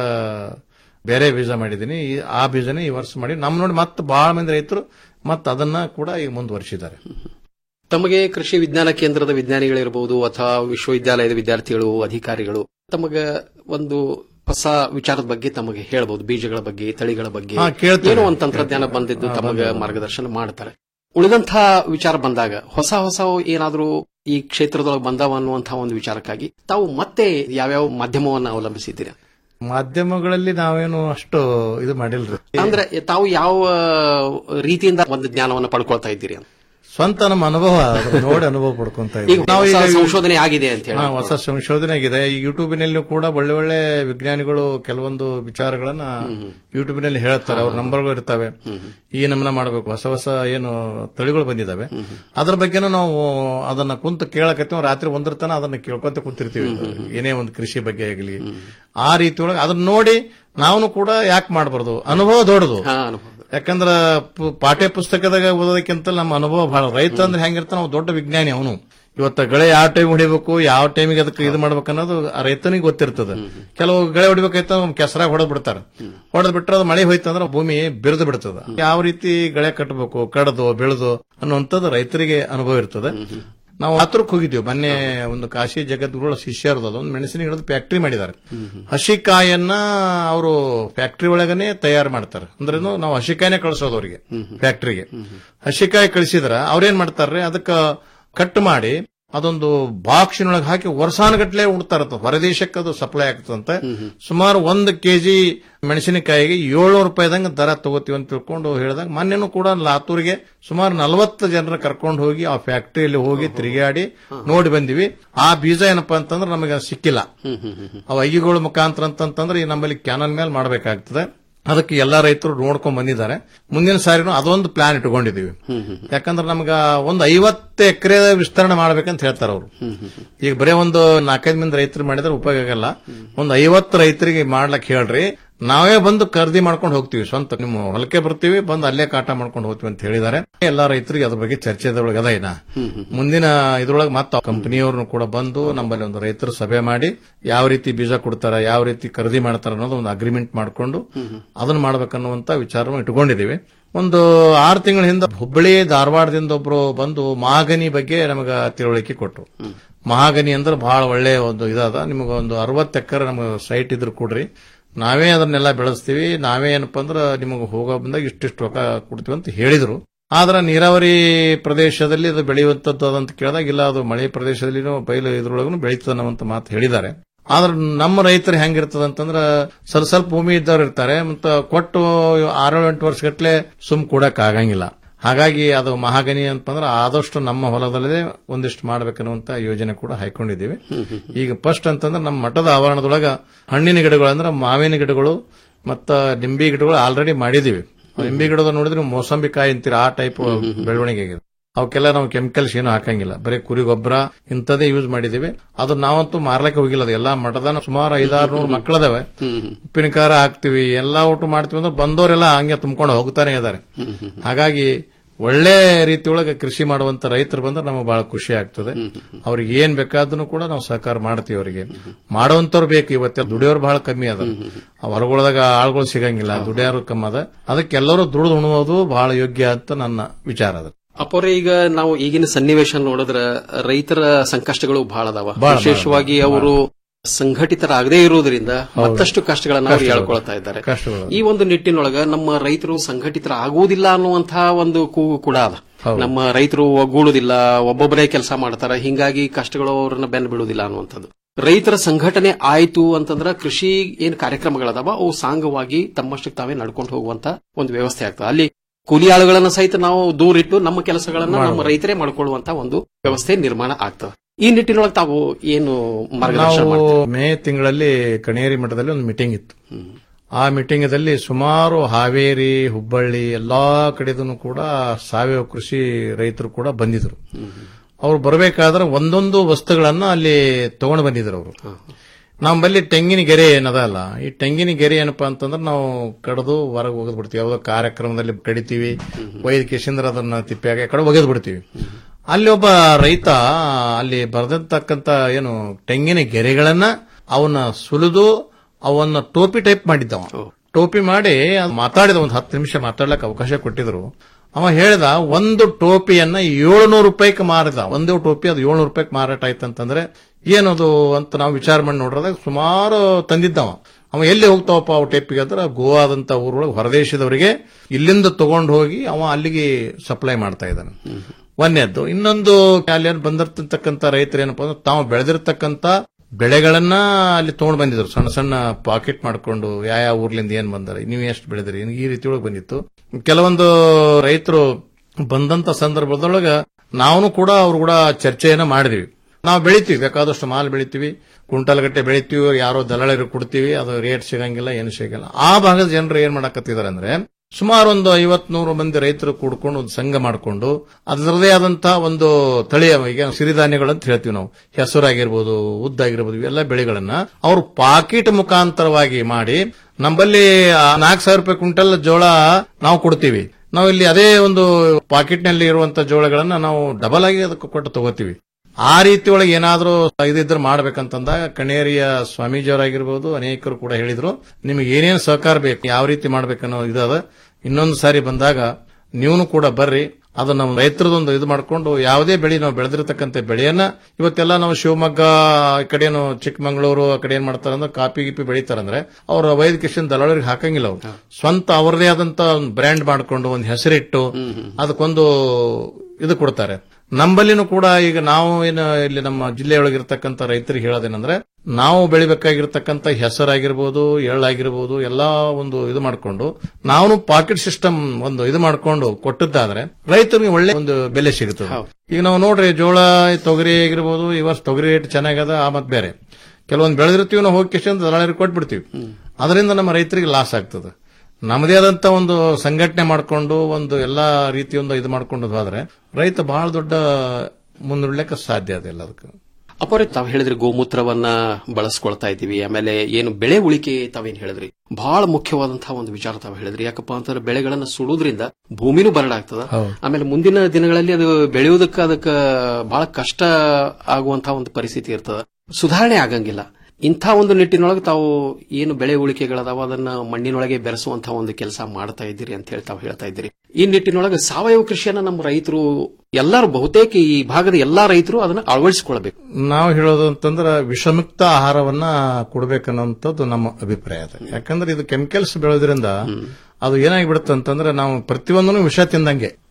Speaker 17: ಬೇರೆ ಬೀಜ ಮಾಡಿದ್ದೀನಿ ಈ- ಆ ಬೀಜನೇ ಈ ವರ್ಷ ಮಾಡಿ ನಮ್ ನೋಡಿ ಮತ್ತೆ ಬಹಳ ಮಂದಿ ರೈತರು ಮತ್ತೆ ಅದನ್ನ ಕೂಡ ಈಗ ಮುಂದುವರಿಸಿದ್ದಾರೆ
Speaker 13: ತಮಗೆ ಕೃಷಿ ವಿಜ್ಞಾನ ಕೇಂದ್ರದ ವಿಜ್ಞಾನಿಗಳಿರಬಹುದು ಅಥವಾ ವಿಶ್ವವಿದ್ಯಾಲಯದ ವಿದ್ಯಾರ್ಥಿಗಳು ಅಧಿಕಾರಿಗಳು ತಮಗ ಒಂದು ಹೊಸ ವಿಚಾರದ ಬಗ್ಗೆ ತಮಗೆ ಹೇಳಬಹುದು ಬೀಜಗಳ ಬಗ್ಗೆ ತಳಿಗಳ ಬಗ್ಗೆ
Speaker 17: ಹಾ, ಕೇಳ್ತಾರೆ.
Speaker 13: ಏನೋ ಒಂದು ತಂತ್ರಜ್ಞಾನ ಬಂದಿದ್ದು
Speaker 17: ಹಾ,
Speaker 13: ತಮಗೆ
Speaker 17: ಬಂದಿದೆ.
Speaker 13: ಮಾರ್ಗದರ್ಶನ ಮಾಡ್ತಾರೆ ಉಳಿದಂತಹ ವಿಚಾರ ಬಂದಾಗ ಹೊಸ ಹೊಸ ಏನಾದರೂ ಈ ಕ್ಷೇತ್ರದೊಳಗೆ ಬಂದಾವ ಅನ್ನುವಂತಹ ಒಂದು ವಿಚಾರಕ್ಕಾಗಿ ತಾವು ಮತ್ತೆ ಯಾವ್ಯಾವ ಮಾಧ್ಯಮವನ್ನು ಅವಲಂಬಿಸಿದ್ದೀರಾ
Speaker 17: ಮಾಧ್ಯಮಗಳಲ್ಲಿ ನಾವೇನು ಅಷ್ಟು ಇದು ಮಾಡಿಲ್ರಿ
Speaker 13: ಅಂದ್ರೆ ತಾವು ಯಾವ ರೀತಿಯಿಂದ ಒಂದು ಜ್ಞಾನವನ್ನು ಪಡ್ಕೊಳ್ತಾ ಇದ್ದೀರಿ ಅಂತ
Speaker 17: ಸ್ವಂತ ನಮ್ಮ ಅನುಭವ ಅದನ್ನ ನೋಡಿ ಅನುಭವ ಪಡ್ಕೊಂತ
Speaker 13: ಈಗ ಹೊಸ ಸಂಶೋಧನೆ ಆಗಿದೆ ಅಂತ ಹೇಳಿ.
Speaker 17: ಹಾ, ಹೊಸ ಸಂಶೋಧನೆ ಆಗಿದೆ ಈ ಯೂಟ್ಯೂಬಿನಲ್ಲೂ ಕೂಡ ಒಳ್ಳೆ ಒಳ್ಳೆ ವಿಜ್ಞಾನಿಗಳು ಕೆಲವೊಂದು ವಿಚಾರಗಳನ್ನ ಯೂಟ್ಯೂಬಿನಲ್ಲಿ ಹೇಳ್ತಾರೆ ಅವ್ರ ನಂಬರ್ಗಳು ಇರ್ತವೆ ಈ ನಮನ ಮಾಡಬೇಕು ಹೊಸ ಹೊಸ ಏನು ತಳಿಗಳು ಬಂದಿದಾವೆ ಅದ್ರ ಬಗ್ಗೆನೂ ನಾವು ಅದನ್ನ ಕುಂತು ಕೇಳಕತ್ತೀವಿ ರಾತ್ರಿ ಒಂದ್ರ ತನ ಅದನ್ನ ಕೇಳ್ಕೊಂತ ಕೂತಿರ್ತೀವಿ ಏನೇ ಒಂದು ಕೃಷಿ ಬಗ್ಗೆ ಆಗಲಿ ಆ ರೀತಿ ಒಳಗೆ ಅದನ್ನ ನೋಡಿ ನಾವು ಕೂಡ ಯಾಕೆ ಮಾಡಬಾರ್ದು ಅನುಭವ ದೊಡ್ಡದು ಯಾಕಂದ್ರ ಪು- ಪಾಠ್ಯ ಪುಸ್ತಕದಾಗ ಓದೋದಕ್ಕಿಂತ ನಮ್ಮ ಅನುಭವ ಬಹಳ ರೈತ ಅಂದ್ರೆ ಹೆಂಗಿರ್ತಾನ ನಾವು ದೊಡ್ಡ ವಿಜ್ಞಾನಿ ಅವನು ಇವತ್ತ ಗಳೆ ಯಾವ ಟೈಮ್ ಹೊಡಿಬೇಕು ಯಾವ ಟೈಮಿಗೆ ಅದಕ್ಕೆ ಇದು ಮಾಡ್ಬೇಕು ಅನ್ನೋದು ಆ ರೈತನಿಗೆ ಗೊತ್ತಿರ್ತದೆ ಕೆಲವು ಗಳೆ ಹೊಡಿಬೇಕಾಯ್ತು ಕೆಸರಾಗ ಹೊಡೆದ್ ಬಿಡ್ತಾರ ಹೊಡೆದ್ ಬಿಟ್ರೆ ಅದು ಮಳೆ ಹೋಯ್ತಂದ್ರೆ ಭೂಮಿ ಬಿರುದು ಬಿಡ್ತದ ಯಾವ ರೀತಿ ಗಳೆ ಕಟ್ಟಬೇಕು ಕಡದು ಬೆಳೆದು ಅನ್ನುವಂಥದ್ದು ರೈತರಿಗೆ ಅನುಭವ ಇರ್ತದೆ ನಾವು ಹತ್ರಕ್ಕೆ ಹೋಗಿದ್ದೀವಿ ಮೊನ್ನೆ ಒಂದು ಕಾಶಿ ಜಗದ್ಗುರುಳ ಶಿಷ್ಯರದ ಒಂದು ಮೆಣಸಿನ ಗಿಡದ ಫ್ಯಾಕ್ಟರಿ ಮಾಡಿದ್ದಾರೆ ಹಸಿಕಾಯನ್ನ ಅವರು ಫ್ಯಾಕ್ಟರಿ ಒಳಗನೆ ತಯಾರು ಮಾಡ್ತಾರೆ ಅಂದ್ರೆ ನಾವು ಹಸಿಕಾಯಿನೇ ಕಳಿಸೋದು ಅವರಿಗೆ ಫ್ಯಾಕ್ಟರಿಗೆ ಹಸಿಕಾಯಿ ಕಳಿಸಿದ್ರ ಅವ್ರೇನ್ ಮಾಡ್ತಾರ್ರಿ ಅದಕ್ಕ ಕಟ್ ಮಾಡಿ ಅದೊಂದು ಬಾಕ್ಸಿನೊಳಗೆ ಹಾಕಿ ವರ್ಷಾನುಗಟ್ಲೆ ಉಡ್ತಾರಂತ ಹೊರದೇಶಕ್ಕೆ ಅದು ಸಪ್ಲೈ ಆಗ್ತದಂತೆ ಸುಮಾರು ಒಂದು ಕೆಜಿ ಮೆಣಸಿನಕಾಯಿಗೆ ಏಳ್ನೂರು ರೂಪಾಯಿದಂಗ ದರ ತಗೋತೀವಿ ಅಂತ ತಿಳ್ಕೊಂಡು ಹೇಳಿದಾಗ ಮೊನ್ನೆನೂ ಕೂಡ ಲಾತೂರಿಗೆ ಸುಮಾರು ನಲವತ್ತು ಜನರ ಕರ್ಕೊಂಡು ಹೋಗಿ ಆ ಫ್ಯಾಕ್ಟರಿಯಲ್ಲಿ ಹೋಗಿ ತಿರುಗಾಡಿ ನೋಡಿ ಬಂದಿವಿ ಆ ಬೀಜ ಏನಪ್ಪಾ ಅಂತಂದ್ರೆ ನಮಗೆ ಸಿಕ್ಕಿಲ್ಲ ಅವು ಐಗಿಗಳ ಮುಖಾಂತರ ಅಂತಂತಂದ್ರೆ ಈ ನಮ್ಮಲ್ಲಿ ಕ್ಯಾನಲ್ ಮೇಲೆ ಮಾಡಬೇಕಾಗ್ತದೆ ಅದಕ್ಕೆ ಎಲ್ಲಾ ರೈತರು ನೋಡ್ಕೊಂಡ್ ಬಂದಿದ್ದಾರೆ ಮುಂದಿನ ಸಾರಿನೂ ಅದೊಂದು ಪ್ಲಾನ್ ಇಟ್ಕೊಂಡಿದೀವಿ ಯಾಕಂದ್ರೆ ನಮ್ಗ ಒಂದು ಐವತ್ತು ಎಕರೆ ವಿಸ್ತರಣೆ ಮಾಡ್ಬೇಕಂತ ಹೇಳ್ತಾರ ಅವರು ಈಗ ಬರೀ ಒಂದು ನಾಲ್ಕೈದು ಮಂದಿ ರೈತರು ಮಾಡಿದ್ರೆ ಉಪಯೋಗ ಆಗಲ್ಲ ಒಂದು ಐವತ್ತು ರೈತರಿಗೆ ಮಾಡ್ಲಕ್ ಹೇಳ್ರಿ ನಾವೇ ಬಂದು ಖರೀದಿ ಮಾಡ್ಕೊಂಡು ಹೋಗ್ತೀವಿ ಸ್ವಂತ ನಿಮ್ಮ ಹೊಲಕ್ಕೆ ಬರ್ತೀವಿ ಬಂದು ಅಲ್ಲೇ ಕಾಟ ಮಾಡ್ಕೊಂಡು ಹೋಗ್ತೀವಿ ಅಂತ ಹೇಳಿದ್ದಾರೆ ಎಲ್ಲಾ ರೈತರಿಗೆ ಅದ್ರ ಬಗ್ಗೆ ಚರ್ಚೆದೊಳಗೆ ಅದ ಇನ್ನ ಮುಂದಿನ ಇದ್ರೊಳಗೆ ಮತ್ತೆ ಕಂಪನಿಯವ್ರನ್ನು ಕೂಡ ಬಂದು ನಮ್ಮಲ್ಲಿ ಒಂದು ರೈತರ ಸಭೆ ಮಾಡಿ ಯಾವ ರೀತಿ ಬೀಜ ಕೊಡ್ತಾರ ಯಾವ ರೀತಿ ಖರೀದಿ ಮಾಡ್ತಾರ ಅನ್ನೋದು ಒಂದು ಅಗ್ರಿಮೆಂಟ್ ಮಾಡ್ಕೊಂಡು ಅದನ್ನ ಮಾಡ್ಬೇಕನ್ನುವಂತ ವಿಚಾರವನ್ನು ಇಟ್ಕೊಂಡಿದೀವಿ ಒಂದು ಆರು ತಿಂಗಳ ಹಿಂದೆ ಹುಬ್ಬಳ್ಳಿ ಧಾರವಾಡದಿಂದ ಒಬ್ರು ಬಂದು ಮಹಾಗನಿ ಬಗ್ಗೆ ನಮಗ ತಿಳುವಳಿಕೆ ಕೊಟ್ಟರು ಮಹಾಗನಿ ಅಂದ್ರೆ ಬಹಳ ಒಳ್ಳೆ ಒಂದು ಇದಾದ ನಿಮಗೆ ಒಂದು ಅರವತ್ತು ಎಕರೆ ನಮಗೆ ಸೈಟ್ ಇದ್ರು ಕೊಡ್ರಿ ನಾವೇ ಅದನ್ನೆಲ್ಲ ಬೆಳೆಸ್ತೀವಿ ನಾವೇ ಏನಪ್ಪಾ ಅಂದ್ರೆ ನಿಮಗೆ ಹೋಗೋ ಬಂದಾಗ ಇಷ್ಟಿಷ್ಟು ರೊಕ್ಕ ಕೊಡ್ತೀವಿ ಅಂತ ಹೇಳಿದ್ರು ಆದ್ರೆ ನೀರಾವರಿ ಪ್ರದೇಶದಲ್ಲಿ ಅದು ಬೆಳೆಯುವಂತದ್ದು ಅದಂತ ಕೇಳಿದಾಗ ಇಲ್ಲ ಅದು ಮಳೆ ಪ್ರದೇಶದಲ್ಲಿ ಬಯಲು ಇದ್ರೊಳಗೂ ಬೆಳೀತದೆ ಅನ್ನುವಂತ ಮಾತು ಹೇಳಿದ್ದಾರೆ ಆದ್ರೆ ನಮ್ಮ ರೈತರು ಹೆಂಗಿರ್ತದ ಅಂತಂದ್ರ ಸ್ವಲ್ಪ ಸ್ವಲ್ಪ ಭೂಮಿ ಇದ್ದವ್ರು ಇರ್ತಾರೆ ಮತ್ತ ಕೊಟ್ಟು ಆರೇಳು ಎಂಟು ವರ್ಷ ಗಟ್ಲೆ ಸುಮ್ ಕೊಡಕ್ ಆಗಂಗಿಲ್ಲ ಹಾಗಾಗಿ ಅದು ಮಹಾಗನಿ ಅಂತಂದ್ರೆ ಆದಷ್ಟು ನಮ್ಮ ಹೊಲದಲ್ಲೇ ಒಂದಿಷ್ಟು ಮಾಡ್ಬೇಕನ್ನುವಂತ ಯೋಜನೆ ಕೂಡ ಹಾಕೊಂಡಿದ್ದೀವಿ ಈಗ ಫಸ್ಟ್ ಅಂತಂದ್ರೆ ನಮ್ಮ ಮಠದ ಆವರಣದೊಳಗ ಹಣ್ಣಿನ ಗಿಡಗಳು ಅಂದ್ರೆ ಮಾವಿನ ಗಿಡಗಳು ಮತ್ತ ನಿಂಬಿ ಗಿಡಗಳು ಆಲ್ರೆಡಿ ಮಾಡಿದೀವಿ ನಿಂಬಿ ಗಿಡದ ನೋಡಿದ್ರೆ ಮೋಸಂಬಿ ಕಾಯಿ ಅಂತೀರ ಆ ಟೈಪ್ ಬೆಳವಣಿಗೆ ಆಗಿದೆ ಅವಕ್ಕೆಲ್ಲ ನಾವು ಕೆಮಿಕಲ್ಸ್ ಏನು ಹಾಕಂಗಿಲ್ಲ ಬರೀ ಕುರಿ ಗೊಬ್ಬರ ಇಂಥದೇ ಯೂಸ್ ಮಾಡಿದೀವಿ ಅದು ನಾವಂತೂ ಮಾರ್ಲಕ್ಕೆ ಹೋಗಿಲ್ಲ ಅದು ಎಲ್ಲಾ ಮಠದ ಸುಮಾರು ಐದಾರು ನೂರು ಮಕ್ಕಳದಾವೆ ಉಪ್ಪಿನ ಖಾರ ಹಾಕ್ತಿವಿ ಎಲ್ಲಾ ಊಟ ಮಾಡ್ತೀವಿ ಅಂದ್ರೆ ಬಂದವರೆಲ್ಲ ಹಂಗೆ ತುಂಬ್ಕೊಂಡು ಹೋಗ್ತಾನೆ ಇದಾರೆ ಹಾಗಾಗಿ ಒಳ್ಳೆ ರೀತಿಯೊಳಗೆ ಕೃಷಿ ಮಾಡುವಂತ ರೈತರು ಬಂದ್ರೆ ನಮಗೆ ಬಹಳ ಖುಷಿ ಆಗ್ತದೆ ಅವ್ರಿಗೆ ಏನ್ ಬೇಕಾದ್ರೂ ಕೂಡ ನಾವು ಸಹಕಾರ ಮಾಡ್ತೀವಿ ಅವರಿಗೆ ಮಾಡುವಂತವ್ರು ಬೇಕು ಇವತ್ತೆಲ್ಲ ದುಡಿಯೋರು ಬಹಳ ಕಮ್ಮಿ ಅದ ಆ ಹೊರಗೊಳದಾಗ ಆಳುಗಳು ಸಿಗಂಗಿಲ್ಲ ದುಡಿಯೋರು ಕಮ್ಮಿ ಅದ ಅದಕ್ಕೆ ಎಲ್ಲರೂ ದುಡಿದು ಉಣುವುದು ಬಹಳ ಯೋಗ್ಯ ಅಂತ ನನ್ನ ವಿಚಾರ ಅದ
Speaker 13: ಅಪ್ಪವ್ರೆ ಈಗ ನಾವು ಈಗಿನ ಸನ್ನಿವೇಶ ನೋಡಿದ್ರ ರೈತರ ಸಂಕಷ್ಟಗಳು ಬಹಳ ಅದಾವ
Speaker 17: ಬಹಳ,
Speaker 13: ವಿಶೇಷವಾಗಿ ಅವರು ಸಂಘಟಿತರಾಗದೇ ಇರುವುದರಿಂದ ಮತ್ತಷ್ಟು ಕಷ್ಟಗಳನ್ನ ಅವರು
Speaker 17: ಕಷ್ಟಗಳು.
Speaker 13: ಹೇಳ್ಕೊಳ್ತಾ ಇದ್ದಾರೆ
Speaker 17: ಕಷ್ಟಗಳು.
Speaker 13: ಈ ಒಂದು ನಿಟ್ಟಿನೊಳಗ ನಮ್ಮ ರೈತರು ಸಂಘಟಿತರಾಗುವುದಿಲ್ಲ ಅನ್ನುವಂತಹ ಒಂದು ಕೂಗು ಕೂಡ ಅದ ನಮ್ಮ ರೈತರು ಒಗ್ಗೂಡುದಿಲ್ಲ ಒಬ್ಬೊಬ್ಬರೇ ಕೆಲಸ ಮಾಡ್ತಾರ ಹಿಂಗಾಗಿ ಕಷ್ಟಗಳು ಅವ್ರನ್ನ ಬೆನ್ನು ಬಿಡುವುದಿಲ್ಲ ಅನ್ನುವಂಥದ್ದು ರೈತರ ಸಂಘಟನೆ ಆಯ್ತು ಅಂತಂದ್ರ ಕೃಷಿ ಏನ್ ಕಾರ್ಯಕ್ರಮಗಳದಾವ ಅವು ಸಾಂಗವಾಗಿ ತಮ್ಮಷ್ಟಕ್ಕೆ ತಾವೇ ನಡ್ಕೊಂಡು ಹೋಗುವಂತ ಒಂದು ವ್ಯವಸ್ಥೆ ಆಗ್ತದೆ ಅಲ್ಲಿ ಕೂಲಿ ಆಳುಗಳನ್ನ ಸಹಿತ ನಾವು ದೂರಿಟ್ಟು ನಮ್ಮ ಕೆಲಸಗಳನ್ನ ನಮ್ಮ
Speaker 17: ಮಾಡ್ಬೋದು.
Speaker 13: ರೈತರೇ ಮಾಡ್ಕೊಳ್ಳುವಂತ ಒಂದು ವ್ಯವಸ್ಥೆ ನಿರ್ಮಾಣ ಆಗ್ತದೆ ಈ ನಿಟ್ಟಿನೊಳಗೆ ತಾವು ಏನು ಮಾರ್ಗದರ್ಶನ
Speaker 17: ನಾವು
Speaker 13: ಮಾಡ್ತೀವಿ
Speaker 17: ಮೇ ತಿಂಗಳಲ್ಲಿ ಕಣಿಯೇರಿ ಮಠದಲ್ಲಿ ಒಂದು ಮೀಟಿಂಗ್ ಇತ್ತು ಆ ಮೀಟಿಂಗದಲ್ಲಿ ಸುಮಾರು ಹಾವೇರಿ ಹುಬ್ಬಳ್ಳಿ ಎಲ್ಲಾ ಕಡೆದೂ ಕೂಡ ಸಾವಯವ ಕೃಷಿ ರೈತರು ಕೂಡ ಬಂದಿದ್ರು ಅವ್ರು ಬರಬೇಕಾದ್ರೆ ಒಂದೊಂದು ವಸ್ತುಗಳನ್ನ ಅಲ್ಲಿ ತಗೊಂಡು ಬಂದಿದ್ರು ಅವರು ನಮ್ಮಲ್ಲಿ ತೆಂಗಿನ ಗೆರೆ ಏನದ ಅಲ್ಲ ಈ ತೆಂಗಿನ ಗೆರೆ ಏನಪ್ಪಾ ಅಂತಂದ್ರೆ ನಾವು ಕಡ್ದು ಹೊರಗೆ ಒಗೆದು ಬಿಡ್ತೀವಿ ಯಾವುದೋ ಕಾರ್ಯಕ್ರಮದಲ್ಲಿ ಕಡಿತೀವಿ ಒಯ್ದು ಕಿಶಿಂದ್ರ ಅದನ್ನ ತಿಪ್ಪಿಯಾಗ ಕಡೆ ಒಗೆದು ಬಿಡ್ತೀವಿ ಅಲ್ಲಿ ಒಬ್ಬ ರೈತ ಅಲ್ಲಿ ಬರೆದಿರ್ತಕ್ಕಂತ ಏನು ತೆಂಗಿನ ಗೆರೆಗಳನ್ನ ಅವನ್ನ ಸುಲಿದು ಅವನ್ನ ಟೋಪಿ ಟೈಪ್ ಮಾಡಿದ್ದವ ಟೋಪಿ ಮಾಡಿ ಅದ್ ಮಾತಾಡಿದ ಒಂದು ಹತ್ತು ನಿಮಿಷ ಮಾತಾಡ್ಲಕ್ಕೆ ಅವಕಾಶ ಕೊಟ್ಟಿದ್ರು ಅವ ಹೇಳ್ದ ಒಂದು ಟೋಪಿಯನ್ನ ಏಳ್ನೂರು ರೂಪಾಯಿಗೆ ಮಾರಿದ ಒಂದೇ ಟೋಪಿ ಅದು ಏಳ್ನೂರು ರೂಪಾಯಿಗೆ ಮಾರಾಟ ಆಯ್ತಂತಂದ್ರೆ ಏನದು ಅಂತ ನಾವು ವಿಚಾರ ಮಾಡಿ ನೋಡ್ರದಾಗ ಸುಮಾರು ತಂದಿದ್ದವ ಅವ ಎಲ್ಲಿ ಹೋಗ್ತಾವಪ್ಪ ಅವು ಟೇಪಿಗೆ ಅಂದ್ರೆ ಗೋವಾದಂತ ಊರೊಳಗೆ ಹೊರದೇಶದವರಿಗೆ ಇಲ್ಲಿಂದ ತಗೊಂಡು ಹೋಗಿ ಅವ ಅಲ್ಲಿಗೆ ಸಪ್ಲೈ ಮಾಡ್ತಾ ಇದ್ದಾನೆ ಒಂದನೇದ್ದು ಇನ್ನೊಂದು ಅಲ್ಲಿ ಏನ್ ಬಂದಿರ್ತಕ್ಕಂಥ ರೈತರು ಏನಪ್ಪಾ ಅಂದ್ರೆ ತಾವು ಬೆಳೆದಿರ್ತಕ್ಕಂಥ ಬೆಳೆಗಳನ್ನ ಅಲ್ಲಿ ತಗೊಂಡ್ ಬಂದಿದ್ರು ಸಣ್ಣ ಸಣ್ಣ ಪಾಕೆಟ್ ಮಾಡ್ಕೊಂಡು ಯಾವ ಯಾವ ಊರ್ಲಿಂದ ಏನ್ ಬಂದಾರೆ ನೀವು ಎಷ್ಟು ಬೆಳೆದ್ರಿ ಈ ರೀತಿ ಒಳಗೆ ಬಂದಿತ್ತು ಕೆಲವೊಂದು ರೈತರು ಬಂದಂತ ಸಂದರ್ಭದೊಳಗ ನಾವು ಕೂಡ ಅವ್ರು ಕೂಡ ಚರ್ಚೆಯನ್ನ ಮಾಡಿದ್ವಿ ನಾವು ಬೆಳಿತೀವಿ ಬೇಕಾದಷ್ಟು ಮಾಲ್ ಬೆಳಿತೀವಿ ಕುಂಟಲ್ ಗಟ್ಟೆ ಬೆಳಿತೀವಿ ಯಾರೋ ದಲಾಳಿರು ಕೊಡ್ತೀವಿ ಅದು ರೇಟ್ ಸಿಗಂಗಿಲ್ಲ ಏನು ಸಿಗಲ್ಲ ಆ ಭಾಗದ ಜನರು ಏನ್ ಮಾಡಕತ್ತಿದಾರೆ ಅಂದ್ರೆ ಸುಮಾರು ಒಂದು ಐವತ್ ನೂರು ಮಂದಿ ರೈತರು ಕೂಡ್ಕೊಂಡು ಒಂದು ಸಂಘ ಮಾಡಿಕೊಂಡು ಅದರದೇ ಆದಂತಹ ಒಂದು ತಳಿಯ ಈಗ ಸಿರಿಧಾನ್ಯಗಳು ಅಂತ ಹೇಳ್ತೀವಿ ನಾವು ಹೆಸರಾಗಿರ್ಬೋದು ಉದ್ದಾಗಿರ್ಬೋದು ಇವೆಲ್ಲ ಬೆಳೆಗಳನ್ನ ಅವರು ಪಾಕಿಟ್ ಮುಖಾಂತರವಾಗಿ ಮಾಡಿ ನಮ್ಮಲ್ಲಿ ನಾಲ್ಕು ಸಾವಿರ ರೂಪಾಯಿ ಕ್ವಿಂಟಲ್ ಜೋಳ ನಾವು ಕೊಡ್ತೀವಿ ನಾವು ಇಲ್ಲಿ ಅದೇ ಒಂದು ಪಾಕೆಟ್ ನಲ್ಲಿ ಇರುವಂತ ಜೋಳಗಳನ್ನ ನಾವು ಡಬಲ್ ಆಗಿ ಅದಕ್ಕೆ ಕೊಟ್ಟು ತಗೋತೀವಿ ಆ ರೀತಿ ಒಳಗೆ ಏನಾದ್ರೂ ಇದಿದ್ರೆ ಮಾಡ್ಬೇಕಂತಂದಾಗ ಕಣೇರಿಯ ಸ್ವಾಮೀಜಿಯವರಾಗಿರ್ಬೋದು ಅನೇಕರು ಕೂಡ ಹೇಳಿದ್ರು ನಿಮಗೆ ಏನೇನು ಸಹಕಾರ ಬೇಕು ಯಾವ ರೀತಿ ಮಾಡ್ಬೇಕನ್ನೋ ಇದಾದ ಇನ್ನೊಂದು ಸಾರಿ ಬಂದಾಗ ನೀವು ಕೂಡ ಬರ್ರಿ ಅದು ನಮ್ಮ ರೈತರದೊಂದು ಇದು ಮಾಡ್ಕೊಂಡು ಯಾವುದೇ ಬೆಳೆ ನಾವು ಬೆಳೆದಿರತಕ್ಕಂಥ ಬೆಳೆಯನ್ನ ಇವತ್ತೆಲ್ಲ ನಾವು ಶಿವಮೊಗ್ಗ ಈ ಕಡೆನು ಚಿಕ್ಕಮಂಗ್ಳೂರು ಆ ಕಡೆ ಏನ್ ಮಾಡ್ತಾರೆ ಅಂದ್ರೆ ಕಾಪಿ ಗಿಪಿ ಬೆಳಿತಾರಂದ್ರೆ ಅವ್ರ ವೈದ್ಯಕೇಶನ್ ದಲಾಳರಿಗೆ ಹಾಕಂಗಿಲ್ಲ ಅವ್ರು ಸ್ವಂತ ಅವರದೇ ಆದಂತ ಒಂದು ಬ್ರ್ಯಾಂಡ್ ಮಾಡ್ಕೊಂಡು ಒಂದು ಹೆಸರಿಟ್ಟು ಅದಕ್ಕೊಂದು ಇದು ಕೊಡ್ತಾರೆ ನಂಬಲ್ಲಿನೂ ಕೂಡ ಈಗ ನಾವು ಏನು ಇಲ್ಲಿ ನಮ್ಮ ಜಿಲ್ಲೆಯೊಳಗಿರ್ತಕ್ಕಂಥ ರೈತರಿಗೆ ಹೇಳೋದೇನಂದ್ರೆ ನಾವು ಬೆಳಿಬೇಕಾಗಿರ್ತಕ್ಕಂಥ ಹೆಸರಾಗಿರ್ಬೋದು ಎಳ್ಳಾಗಿರ್ಬೋದು ಎಲ್ಲಾ ಒಂದು ಇದು ಮಾಡ್ಕೊಂಡು ನಾವು ಪಾಕೆಟ್ ಸಿಸ್ಟಮ್ ಒಂದು ಇದು ಮಾಡ್ಕೊಂಡು ಕೊಟ್ಟದ್ದಾದ್ರೆ ರೈತರಿಗೆ ಒಳ್ಳೆ ಒಂದು ಬೆಲೆ ಸಿಗುತ್ತದೆ ಈಗ ನಾವು ನೋಡ್ರಿ ಜೋಳ ತೊಗರಿ ಆಗಿರ್ಬೋದು ಈ ವರ್ಷ ತೊಗರಿ ರೇಟ್ ಚೆನ್ನಾಗದ ಆ ಮತ್ ಬೇರೆ ಕೆಲವೊಂದು ಬೆಳೆದಿರ್ತೀವಿ ನಾವು ಹೋಗಿ ಕಿಶನ್ ದಲಾಳಿಗೆ ಕೊಟ್ಬಿಡ್ತೀವಿ ಅದರಿಂದ ನಮ್ಮ ರೈತರಿಗೆ ಲಾಸ್ ಆಗ್ತದೆ ನಮ್ಮದೇ ಆದಂತ ಒಂದು ಸಂಘಟನೆ ಮಾಡಿಕೊಂಡು ಒಂದು ಎಲ್ಲಾ ರೀತಿಯೊಂದು ಇದು ಮಾಡ್ಕೊಂಡು ಹೋದ್ರೆ ರೈತ ಬಹಳ ದೊಡ್ಡ ಮುಂದುಡ್ಲಿಕ್ಕೆ ಸಾಧ್ಯ ಅದೆಲ್ಲ ಅದಕ್ಕೆ
Speaker 13: ಅಪ್ಪರೇ ತಾವ್ ಹೇಳಿದ್ರಿ ಗೋಮೂತ್ರವನ್ನ ಬಳಸ್ಕೊಳ್ತಾ ಇದ್ದೀವಿ ಆಮೇಲೆ ಏನು ಬೆಳೆ ಉಳಿಕೆ ತಾವೇನ್ ಹೇಳಿದ್ರಿ ಬಹಳ ಮುಖ್ಯವಾದಂತಹ ಒಂದು ವಿಚಾರ ತಾವ್ ಹೇಳಿದ್ರಿ ಯಾಕಪ್ಪ ಅಂತಂದ್ರೆ ಬೆಳೆಗಳನ್ನ ಸುಡುವುದ್ರಿಂದ ಭೂಮಿನೂ ಬರಡಾಗ್ತದ ಆಮೇಲೆ ಮುಂದಿನ ದಿನಗಳಲ್ಲಿ ಅದು ಬೆಳೆಯುವುದಕ್ಕೆ ಅದಕ್ಕೆ ಬಹಳ ಕಷ್ಟ ಆಗುವಂತಹ ಒಂದು ಪರಿಸ್ಥಿತಿ ಇರ್ತದ ಸುಧಾರಣೆ ಆಗಂಗಿಲ್ಲ ಇಂಥ ಒಂದು ನಿಟ್ಟಿನೊಳಗೆ ತಾವು ಏನು ಬೆಳೆ ಉಳಿಕೆಗಳದಾವ ಅದನ್ನ ಮಣ್ಣಿನೊಳಗೆ ಬೆರೆಸುವಂತಹ ಒಂದು ಕೆಲಸ ಮಾಡ್ತಾ ಇದ್ದೀರಿ ಅಂತ ಹೇಳಿ ತಾವು ಹೇಳ್ತಾ ಇದ್ದೀರಿ ಈ ನಿಟ್ಟಿನೊಳಗೆ ಸಾವಯವ ಕೃಷಿಯನ್ನ ನಮ್ಮ ರೈತರು ಎಲ್ಲರೂ ಬಹುತೇಕ ಈ ಭಾಗದ ಎಲ್ಲಾ ರೈತರು ಅದನ್ನ ಅಳವಡಿಸಿಕೊಳ್ಬೇಕು
Speaker 17: ನಾವು ಹೇಳೋದು ಅಂತಂದ್ರೆ ವಿಷಮುಕ್ತ ಆಹಾರವನ್ನ ಕೊಡ್ಬೇಕನ್ನೋಂಥದ್ದು ನಮ್ಮ ಅಭಿಪ್ರಾಯ ಅದ ಯಾಕಂದ್ರೆ ಇದು ಕೆಮಿಕಲ್ಸ್ ಬೆಳೆಯೋದ್ರಿಂದ ಅದು ಏನಾಗಿಬಿಡುತ್ತೆ ಅಂತಂದ್ರೆ ನಾವು ಪ್ರತಿಯೊಂದನ್ನು ವಿಷ ತಿಂದಂಗೆ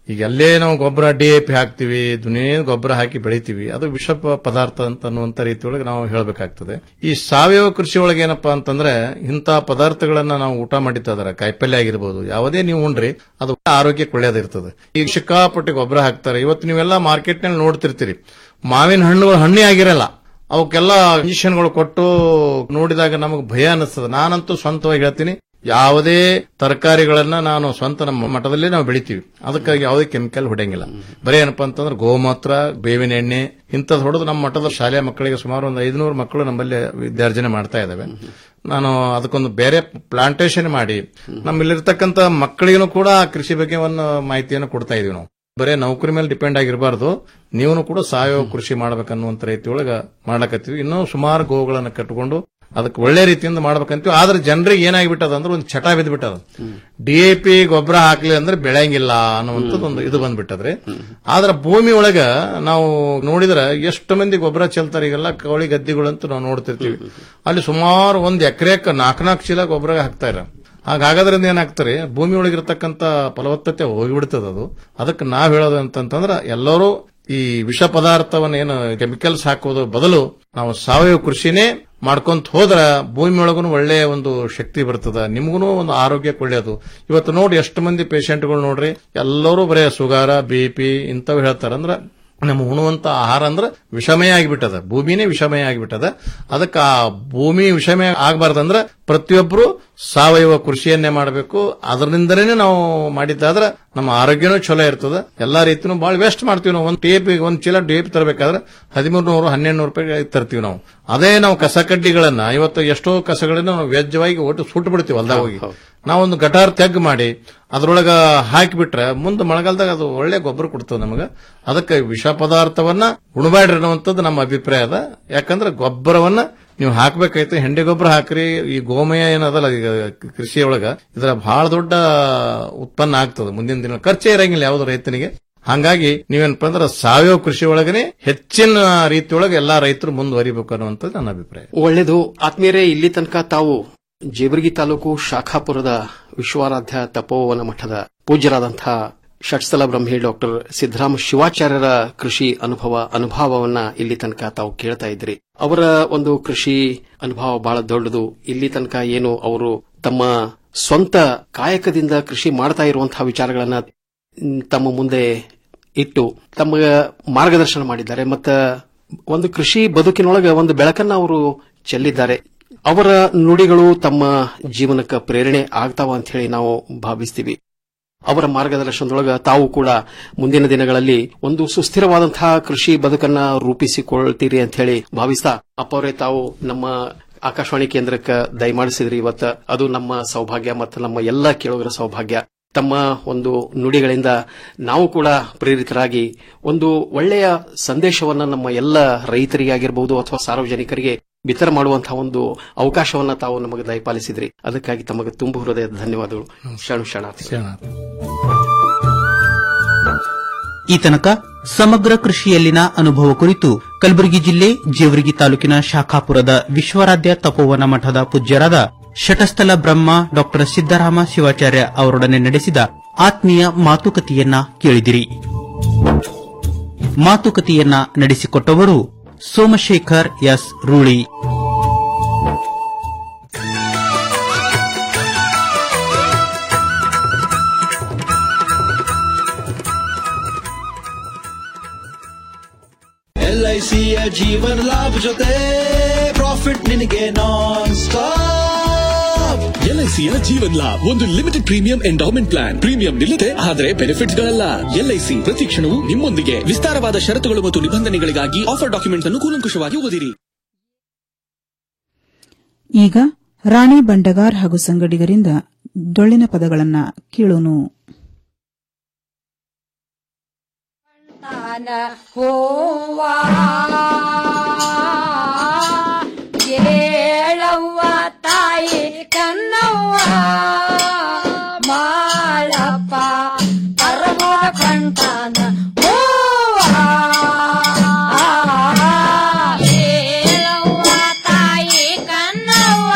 Speaker 17: ಈಗ ಎಲ್ಲೇ ನಾವು ಗೊಬ್ಬರ ಡಿ ಎ ಪಿ ಹಾಕ್ತಿವಿ ದುನಿಯಾ ಗೊಬ್ಬರ ಹಾಕಿ ಬೆಳಿತೀವಿ ಅದು ವಿಷ ಪ- ಪದಾರ್ಥ ಅಂತ ಅನ್ನುವಂತ ರೀತಿಯೊಳಗೆ ನಾವು ಹೇಳಬೇಕಾಗ್ತದೆ ಈ ಸಾವಯವ ಕೃಷಿ ಒಳಗೆ ಏನಪ್ಪಾ ಅಂತಂದ್ರೆ ಇಂಥ ಪದಾರ್ಥಗಳನ್ನ ನಾವು ಊಟ ಮಾಡಿದ್ದಾದ್ರೆ ಕಾಯಿಪಲ್ಯ ಆಗಿರ್ಬೋದು ಯಾವುದೇ ನೀವು ಉಂಡ್ರಿ ಅದು ಆರೋಗ್ಯಕ್ಕೆ ಒಳ್ಳೇದಿರ್ತದೆ ಈಗ ಸಿಕ್ಕಾಪಟ್ಟೆ ಗೊಬ್ಬರ ಹಾಕ್ತಾರೆ ಇವತ್ತು ನೀವೆಲ್ಲ ಮಾರ್ಕೆಟ್ ನಲ್ಲಿ ನೋಡ್ತಿರ್ತೀರಿ ಮಾವಿನ ಹಣ್ಣುಗಳು ಹಣ್ಣೇ ಆಗಿರಲ್ಲ ಅವಕ್ಕೆಲ್ಲ ಇಂಜೆಕ್ಷನ್ಗಳು ಕೊಟ್ಟು ನೋಡಿದಾಗ ನಮಗೆ ಭಯ ಅನಿಸ್ತದೆ ನಾನಂತೂ ಸ್ವಂತವಾಗಿ ಹೇಳ್ತೀನಿ ಯಾವುದೇ ತರಕಾರಿಗಳನ್ನ ನಾನು ಸ್ವಂತ ನಮ್ಮ ಮಠದಲ್ಲೇ ನಾವು ಬೆಳಿತೀವಿ ಅದಕ್ಕಾಗಿ ಯಾವುದೇ ಕೆಮಿಕಲ್ ಹೊಡೆಯಂಗಿಲ್ಲ ಬರೀ ಏನಪ್ಪಾ ಅಂತಂದ್ರೆ ಗೋಮೂತ್ರ ಬೇವಿನ ಎಣ್ಣೆ ಇಂಥದ್ದು ಹೊಡೆದು ನಮ್ಮ ಮಠದ ಶಾಲೆಯ ಮಕ್ಕಳಿಗೆ ಸುಮಾರು ಒಂದು ಐದುನೂರು ಮಕ್ಕಳು ನಮ್ಮಲ್ಲಿ ವಿದ್ಯಾರ್ಜನೆ ಮಾಡ್ತಾ ಇದ್ದಾವೆ ನಾನು ಅದಕ್ಕೊಂದು ಬೇರೆ ಪ್ಲಾಂಟೇಶನ್ ಮಾಡಿ ನಮ್ಮಲ್ಲಿರ್ತಕ್ಕಂಥ ಮಕ್ಕಳಿಗೂ ಕೂಡ ಆ ಕೃಷಿ ಬಗ್ಗೆ ಒಂದು ಮಾಹಿತಿಯನ್ನು ಕೊಡ್ತಾ ಇದೀವಿ ನಾವು ಬರೇ ನೌಕರಿ ಮೇಲೆ ಡಿಪೆಂಡ್ ಆಗಿರಬಾರ್ದು ನೀವು ಕೂಡ ಸಾವಯವ ಕೃಷಿ ಮಾಡ್ಬೇಕನ್ನುವಂತ ರೀತಿಯೊಳಗ ಮಾಡ್ಲಕತ್ತೀವಿ ಇನ್ನೂ ಸುಮಾರು ಗೋಗಳನ್ನ ಕಟ್ಟಿಕೊಂಡು ಅದಕ್ಕೆ ಒಳ್ಳೆ ರೀತಿಯಿಂದ ಮಾಡ್ಬೇಕಂತೀವಿ ಆದ್ರೆ ಜನರಿಗೆ ಏನಾಗ್ಬಿಟ್ಟದ ಅಂದ್ರೆ ಒಂದು ಚಟ ಬಿದ್ದ್ಬಿಟ್ಟದ ಡಿ ಎ ಪಿ ಗೊಬ್ಬರ ಹಾಕ್ಲಿ ಅಂದ್ರೆ ಬೆಳೆಯಂಗಿಲ್ಲ ಅನ್ನುವಂಥದ್ದು ಒಂದು ಇದು ಬಂದ್ಬಿಟ್ಟದ್ರಿ ಆದ್ರೆ ಭೂಮಿ ಒಳಗ ನಾವು ನೋಡಿದ್ರೆ ಎಷ್ಟು ಮಂದಿ ಗೊಬ್ಬರ ಚೆಲ್ತಾರೆ ಈಗೆಲ್ಲ ಕವಳಿ ಗದ್ದಿಗಳಂತೂ ನಾವು ನೋಡ್ತಿರ್ತೀವಿ ಅಲ್ಲಿ ಸುಮಾರು ಒಂದ್ ಎಕರೆಕ್ ನಾಲ್ಕು ನಾಲ್ಕು ಚೀಲ ಗೊಬ್ಬರ ಹಾಕ್ತಾರೆ ಹಾಗಾಗೋದ್ರಿಂದ ಏನಾಗ್ತಾರೆ ಭೂಮಿ ಒಳಗಿರ್ತಕ್ಕಂಥ ಫಲವತ್ತತೆ ಹೋಗಿಬಿಡ್ತದ ಅದು ಅದಕ್ಕೆ ನಾವ್ ಹೇಳೋದು ಅಂತಂತಂದ್ರೆ ಎಲ್ಲರೂ ಈ ವಿಷ ಪದಾರ್ಥವನ್ನ ಏನು ಕೆಮಿಕಲ್ಸ್ ಹಾಕೋದು ಬದಲು ನಾವು ಸಾವಯವ ಕೃಷಿನೇ ಮಾಡ್ಕೊಂತ ಹೋದ್ರ ಭೂಮಿ ಒಳಗೂ ಒಳ್ಳೆಯ ಒಂದು ಶಕ್ತಿ ಬರ್ತದ ನಿಮ್ಗೂ ಒಂದು ಆರೋಗ್ಯಕ್ಕೆ ಒಳ್ಳೆಯದು ಇವತ್ತು ನೋಡಿ ಎಷ್ಟು ಮಂದಿ ಪೇಷಂಟ್ಗಳು ನೋಡ್ರಿ ಎಲ್ಲರೂ ಬರೇ ಸುಗಾರ ಬಿ ಪಿ ಇಂಥವು ಹೇಳ್ತಾರ ಅಂದ್ರ ನಮ್ಮ ಉಣುವಂತ ಆಹಾರ ಅಂದ್ರೆ ವಿಷಮಯ ಆಗಿಬಿಟ್ಟದ ಭೂಮಿನೇ ವಿಷಮಯ ಆಗಿಬಿಟ್ಟದ ಅದಕ್ಕೆ ಆ ಭೂಮಿ ವಿಷಮಯ ಆಗಬಾರ್ದಂದ್ರ ಪ್ರತಿಯೊಬ್ಬರು ಸಾವಯವ ಕೃಷಿಯನ್ನೇ ಮಾಡಬೇಕು ಅದರಿಂದನೇ ನಾವು ಮಾಡಿದ್ದಾದ್ರೆ ನಮ್ಮ ಆರೋಗ್ಯನೂ ಚಲೋ ಇರ್ತದ ಎಲ್ಲಾ ರೀತಿನೂ ಬಹಳ ವೇಸ್ಟ್ ಮಾಡ್ತೀವಿ ನಾವು ಒಂದು ಟೇಪ್ ಒಂದ್ ಚೀಲ ಟೇಪ್ ತರಬೇಕಾದ್ರೆ ಹದಿಮೂರು ನೂರು ಹನ್ನೆರಡು ನೂರು ರೂಪಾಯಿ ತರ್ತೀವಿ ನಾವು ಅದೇ ನಾವು ಕಸ ಕಡ್ಡಿಗಳನ್ನ ಇವತ್ತು ಎಷ್ಟೋ ಕಸಗಳನ್ನ ನಾವು ವ್ಯಜ್ಯವಾಗಿ ಒಟ್ಟು ಸುಟ್ಟು ಬಿಡ್ತೀವಿ ಹೊಲ್ದಾಗ ಹೋಗಿ ನಾವೊಂದು ಗಟಾರ್ ತೆಗ್ ಮಾಡಿ ಅದ್ರೊಳಗ ಹಾಕಿಬಿಟ್ರೆ ಮುಂದೆ ಮಳೆಗಾಲದಾಗ ಅದು ಒಳ್ಳೆ ಗೊಬ್ಬರ ಕೊಡ್ತದೆ ನಮಗ ಅದಕ್ಕೆ ವಿಷ ಪದಾರ್ಥವನ್ನ ಉಣಬೇಡ್ರಿ ಅನ್ನುವಂಥದ್ದು ನಮ್ಮ ಅಭಿಪ್ರಾಯ ಅದ ಯಾಕಂದ್ರೆ ಗೊಬ್ಬರವನ್ನ ನೀವು ಹಾಕ್ಬೇಕಾಯ್ತು ಹೆಂಡೆ ಗೊಬ್ಬರ ಹಾಕ್ರಿ ಈ ಗೋಮಯ ಏನದಲ್ಲ ಈಗ ಕೃಷಿಯೊಳಗ ಇದರ ಬಹಳ ದೊಡ್ಡ ಉತ್ಪನ್ನ ಆಗ್ತದೆ ಮುಂದಿನ ದಿನ ಖರ್ಚೇ ಇರಂಗಿಲ್ಲ ಯಾವ್ದು ರೈತನಿಗೆ ಹಂಗಾಗಿ ನೀವೇನಪ್ಪ ಅಂದ್ರೆ ಸಾವಯವ ಕೃಷಿ ಒಳಗನೆ ಹೆಚ್ಚಿನ ರೀತಿಯೊಳಗೆ ಎಲ್ಲಾ ರೈತರು ಮುಂದುವರಿಬೇಕು ಅನ್ನುವಂಥದ್ದು ನನ್ನ ಅಭಿಪ್ರಾಯ
Speaker 13: ಒಳ್ಳೆಯದು ಆತ್ಮೀಯರೇ ಇಲ್ಲಿ ತನಕ ತಾವು ಜೇವರ್ಗಿ ತಾಲೂಕು ಶಾಖಾಪುರದ ವಿಶ್ವಾರಾಧ್ಯ ತಪೋವನ ಮಠದ ಪೂಜ್ಯರಾದಂತಹ ಷಟ್ಸ್ಥಲ ಬ್ರಹ್ಮಿ ಡಾಕ್ಟರ್ ಸಿದ್ದರಾಮ ಶಿವಾಚಾರ್ಯರ ಕೃಷಿ ಅನುಭವ ಅನುಭವವನ್ನ ಇಲ್ಲಿ ತನಕ ತಾವು ಕೇಳ್ತಾ ಇದ್ರಿ ಅವರ ಒಂದು ಕೃಷಿ ಅನುಭವ ಬಹಳ ದೊಡ್ಡದು ಇಲ್ಲಿ ತನಕ ಏನು ಅವರು ತಮ್ಮ ಸ್ವಂತ ಕಾಯಕದಿಂದ ಕೃಷಿ ಮಾಡ್ತಾ ಇರುವಂತಹ ವಿಚಾರಗಳನ್ನ ಮ್, ತಮ್ಮ ಮುಂದೆ ಇಟ್ಟು ತಮ್ಮ ಮಾರ್ಗದರ್ಶನ ಮಾಡಿದ್ದಾರೆ ಮತ್ತ ಒಂದು ಕೃಷಿ ಬದುಕಿನೊಳಗೆ ಒಂದು ಬೆಳಕನ್ನ ಅವರು ಚೆಲ್ಲಿದ್ದಾರೆ ಅವರ ನುಡಿಗಳು ತಮ್ಮ ಜೀವನಕ್ಕೆ ಪ್ರೇರಣೆ ಆಗ್ತಾವ ಅಂತ ಹೇಳಿ ನಾವು ಭಾವಿಸ್ತೀವಿ ಅವರ ಮಾರ್ಗದರ್ಶನದೊಳಗ ತಾವು ಕೂಡ ಮುಂದಿನ ದಿನಗಳಲ್ಲಿ ಒಂದು ಸುಸ್ಥಿರವಾದಂತಹ ಕೃಷಿ ಬದುಕನ್ನ ರೂಪಿಸಿಕೊಳ್ತೀರಿ ಅಂತ ಹೇಳಿ ಭಾವಿಸ್ತಾ ಅಪ್ಪವರೇ ತಾವು ನಮ್ಮ ಆಕಾಶವಾಣಿ ಕೇಂದ್ರಕ್ಕೆ ದಯಮಾಡಿಸಿದ್ರಿ ಇವತ್ತ ಅದು ನಮ್ಮ ಸೌಭಾಗ್ಯ ಮತ್ತು ನಮ್ಮ ಎಲ್ಲ ಕೇಳುಗರ ಸೌಭಾಗ್ಯ ತಮ್ಮ ಒಂದು ನುಡಿಗಳಿಂದ ನಾವು ಕೂಡ ಪ್ರೇರಿತರಾಗಿ ಒಂದು ಒಳ್ಳೆಯ ಸಂದೇಶವನ್ನ ನಮ್ಮ ಎಲ್ಲ ರೈತರಿಗಾಗಿರ್ಬಹುದು ಅಥವಾ ಸಾರ್ವಜನಿಕರಿಗೆ ಬಿತ್ತರ ಮಾಡುವಂತಹ ಒಂದು ಅವಕಾಶವನ್ನ ತಾವು ನಮಗೆ ದಯಪಾಲಿಸಿದ್ರಿ ಅದಕ್ಕಾಗಿ ತಮಗೆ ತುಂಬ ಹೃದಯದ ಧನ್ಯವಾದಗಳು ಶರಣು ಶರಣಾರ್ಥಿ
Speaker 16: ಈ ತನಕ ಸಮಗ್ರ ಕೃಷಿಯಲ್ಲಿನ ಅನುಭವ ಕುರಿತು ಕಲಬುರಗಿ ಜಿಲ್ಲೆ ಜೇವರ್ಗಿ ತಾಲೂಕಿನ ಶಾಖಾಪುರದ ವಿಶ್ವರಾಧ್ಯ ತಪೋವನ ಮಠದ ಪೂಜ್ಯರಾದ ಶಟಸ್ಥಲ ಬ್ರಹ್ಮ ಡಾ ಸಿದ್ದರಾಮ ಶಿವಾಚಾರ್ಯ ಅವರೊಡನೆ ನಡೆಸಿದ ಆತ್ಮೀಯ ಮಾತುಕತೆಯನ್ನ ಕೇಳಿದಿರಿ ಮಾತುಕತೆಯನ್ನ ನಡೆಸಿಕೊಟ್ಟವರು ಸೋಮಶೇಖರ್ ಎಸ್ ರೂಳಿ
Speaker 18: ಎಲ್ಐಸಿಯ ಜೀವನ ಲಾಭ ಜೊತೆ ಪ್ರಾಫಿಟ್ ನಿನಗೆ ನಾನ್ ಸ್ಟಾಪ್
Speaker 19: ಎಲ್ಐಸಿಯ ಜೀವನ್ ಲಾಭ್ ಒಂದು limited premium endowment plan premium ನಿಲ್ಲದೆ ಆದರೆ ಬೆನಿಫಿಟ್ಗಳಲ್ಲ ಎಲ್ಐಸಿ ಪ್ರತಿ ಕ್ಷಣವೂ ನಿಮ್ಮೊಂದಿಗೆ ವಿಸ್ತಾರವಾದ ಷರತ್ತುಗಳು ಮತ್ತು ನಿಬಂಧನೆಗಳಿಗಾಗಿ ಆಫರ್ ಡಾಕ್ಯುಮೆಂಟ್ ಅನ್ನು ಕೂಲಂಕುಷವಾಗಿ ಓದಿರಿ
Speaker 1: ಈಗ ರಾಣಿ ಬಂಡಗಾರ್ ಹಾಗೂ ಸಂಗಡಿಗರಿಂದ ಡೊಳ್ಳಿನ ಪದಗಳನ್ನ ಕೇಳೋನು
Speaker 20: ತಾನ ಹೋವಾ ಏಳವ್ವ ತಾಯಿ ಕನ್ನವ್ವ ಮಾಳಪ್ಪ ಪರಮೋಡ ಕಂಠಾನ ಹೋವಾ ಏಳವ್ವ ತಾಯಿ ಕನ್ನವ್ವ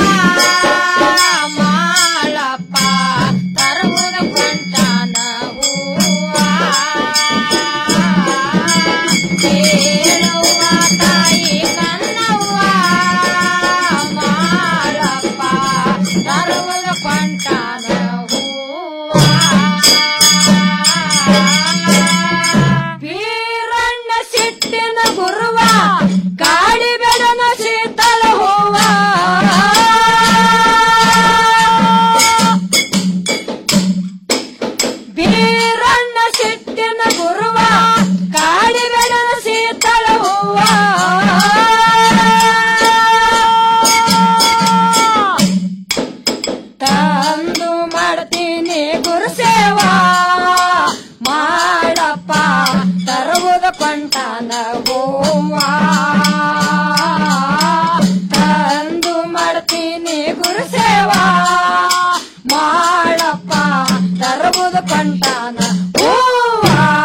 Speaker 20: ಮಾಳಪ್ಪ ಪರಮೋಡ ಕಂಠಾನ ಹೋವಾ ಕೊಂಟಾನ ಬೀರಣ್ಣ ಸಿಟ್ಟಿನ ಗುರುವ ಕಾಡಿ ಬೆಡನ ಶೀತಲ ಹೂವ ಬೀರಣ್ಣ ಸಿಟ್ಟಿನ ಗುರುವ ಕಾಡಿ ಬೆಡನ ಶೀತಳ ಹೂವ ತಂದು ಮಾಡ್ತೀನಿ ಗುರುಸೇವಾ ಮಾಡಪ್ಪ ತರುವುದು ಕೊಂಟಾನ ಹೂವ ತಂದು ಮಾಡ್ತೀನಿ ಗುರುಸೇವಾ ಮಾಡಪ್ಪ ತರುವುದು ಕೊಂಟಾನ ಹೂವ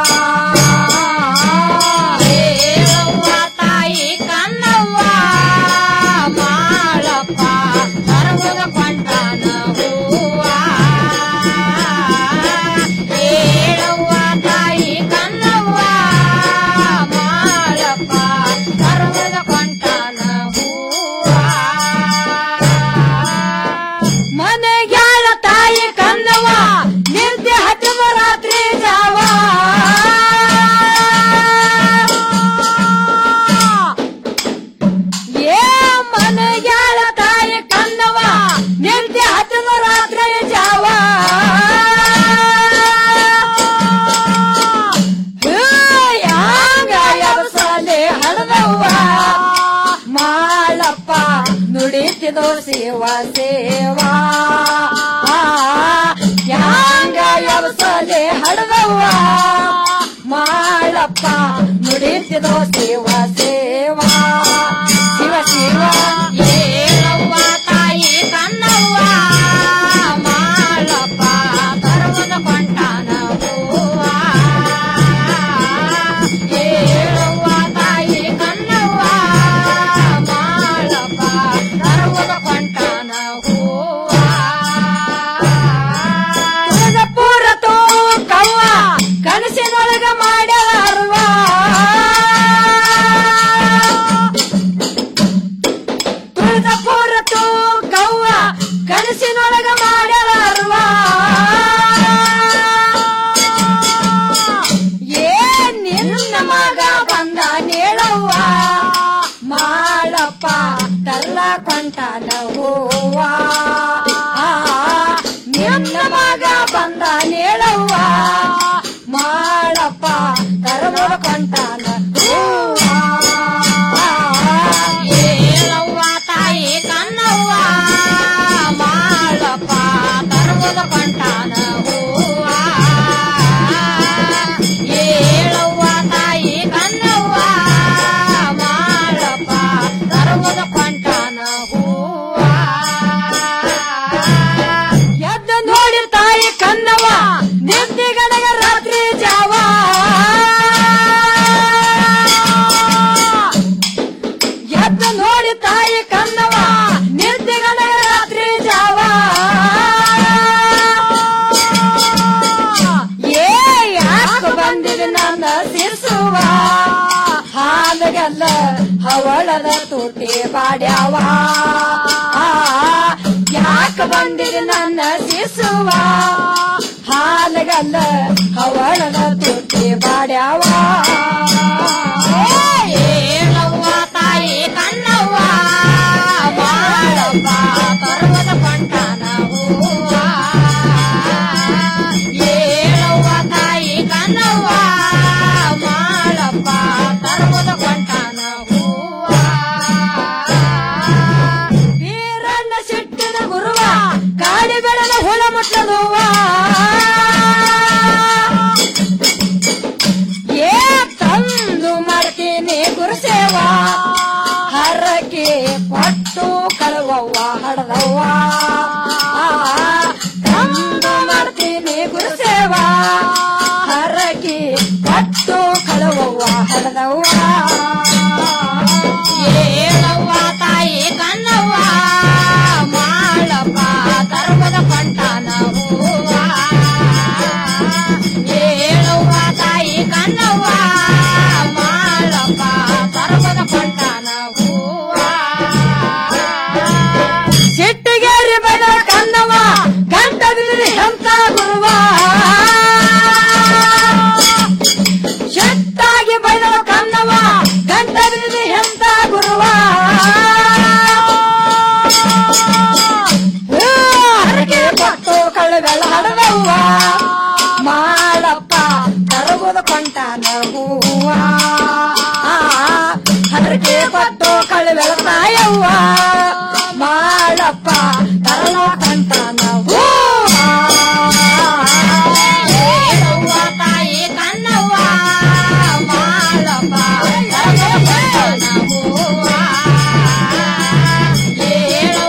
Speaker 20: ಏಳವ್ವ ತಾಯಿ ಕನ್ನವ್ವ ಮಾಡಪ್ಪ ತರುವುದು ಕೊಂಟಾನ ಹೂವ ಏಳವ್ವ ತಾಯಿ ಕನ್ನವ್ವ ಮಾಡಪ್ಪ ತರುವುದು ಕೊಂಟಾನ ಹೂವ ಮನೆಗ್ಯಾಳ ತಾಯಿ ಕನ್ನವ ನಿದ್ದೆ ಹತ್ತಮ ರಾತ್ರಿ ಜಾವ ಏ ಮನೆಗ್ಯಾಳ ತಾಯಿ ಕನ್ನವ ನಿದ್ದೆ ಹತ್ತಮ ರಾತ್ರಿ ಜಾವ ಯಾಂಗ ಎಬಸಲೆ ಹಳದವ್ವ ಮಾಳಪ್ಪ ನುಡಿತಿದೋ ಸೇವ ಸೇವಾ ಯಾಂಗ ಎಬಸಲೆ ಹಳದವ್ವ ಮಾಳಪ್ಪ ನುಡಿತಿದೋ ಸೇವ ಸೇವಾ ಶಿವ ಶಿವ ಏಳವ್ವ ತಾಯಿ ಕನ್ನವ್ವ ಮಾಳಪ್ಪ ತರುವನ ಕೊಂಟಾನ ಹೂವ ಏಳವ್ವ ತಾಯಿ ಕನ್ನವ್ವ ಮಾಳಪ್ಪ ತರುವನ ಕೊಂಟಾನ ಹೂವ ಪೂರ ಕವ್ವ ಕನಸಿನೊಳಗ ಮಾಡ್ಯಾಳ ಅರ್ವ ತುಳಜಪುರ ಕವ್ವ ಕನಸಿನೊಳಗ ಮಾಡ್ಯಾಳ ಅರ್ವ ಏ ನಿನ್ನ ಮಗ ಬಂದ ನೇಳವ್ವ ಮಾಡಪ್ಪ ತಲ್ಲ ಕೊಂಟಾನ ಹೂವ ನಿನ್ನ ಮಗ ಬಂದ ನೇಳವ್ವ ಮಾಡಪ್ಪ ತರಬ ಕೊಂಟಾನ ಹೂವ ಏಳವ್ವ ತಾಯಿ ಕನ್ನವ್ವ ಮಾಡಪ್ಪ ತರಬದ ಕೊಂಟಾನ ಹೂವ ಏಳವ್ವ ತಾಯಿ ಕನ್ನವ್ವ ಮಾಡಪ್ಪ ತರಬದ ಕೊಂಟಾನ ಹೂವ ಎದ್ದು ನೋಡಿ ತಾಯಿ ಕನ್ನವ ನಿದ್ದೆಗಡಗ ರಾತ್ರಿ ಜಾವ ಎದ್ದು ನೋಡಿ ತಾಯಿ ಕನ್ನವ ನಿದ್ದೆಗಡಗ ರಾತ್ರಿ ಜಾವ ಏ ಯಾಕ ಬಂದಿದೆ ನನ್ನ ಸಿರ್ಸುವ ಹಾಲಗಲ್ಲ ಹವಳದ ತುಟಿ ಬಾಡ್ಯಾವ ಯಾಕ ಬಂದಿದೆ ನನ್ನ ಸಿಸುವ ಹಾಲಗಲ್ಲ ಹವಳದ ತುಟಿ ಬಾಡ್ಯಾವ ಏಳವ್ವ ತಾಯಿ ಕನ್ನವ್ವ ಬಾಳವ್ವ ಪರ್ವತ ಕೊಂಟಾನ ಹೂವ ಏಳವ್ವ ತಾಯಿ ಕನ್ನವ್ವ ಮಾಳಪ್ಪ ಪರ್ವತ ಕೊಂಟಾನ ಹೂವ ವೀರಣ್ಣ ಸಿಟ್ಟಿನ ಗುರುವ ಕಾಡಿ ಬೆಳೆದ ಹುಳ ಮುಟ್ಟದುವ ಏ ತಂದು ಮಾಡ್ತೀನಿ ಗುರುಸೇವ ಹರಕೆ ಕೊಟ್ಟು ಕಳುವವ್ವ ಹಡದವ್ವ ತಂದು ಮಾಡ್ತೀನಿ ಗುರುಸೇವ ಹರಕೆ ಕೊಟ್ಟು ಕಳುವವ್ವ ಹಡದವ್ವ ಏಳವ್ವ ತಾಯಿ ಕನ್ನವ್ವ ಮಾಳಪ್ಪ ತರ್ಮದ ಕೊಂಟಾನ ಹೂವ ಏಳವ್ವ ತಾಯಿ ಕನ್ನವ್ವ ಮಾಳಪ್ಪ ತರ್ಮದ ಕೊಂಟಾನ ಹೂವ ಸಿಟ್ಟಿಗೇರಿ ಬದ ಕನ್ನವ ಬೆಳ ಹಡದವ್ವ ಮಾಡಪ್ಪ ತರಬಹುದು ಕೊಂಟಾನ ಹೂವ ಹರಕೆ ಕೊಟ್ಟು ಕಳೆ ಬೆಳತಾಯವ್ವ ಮಾಡಪ್ಪ ತರಲ ಕೊಂಟಾನ ಹೂವ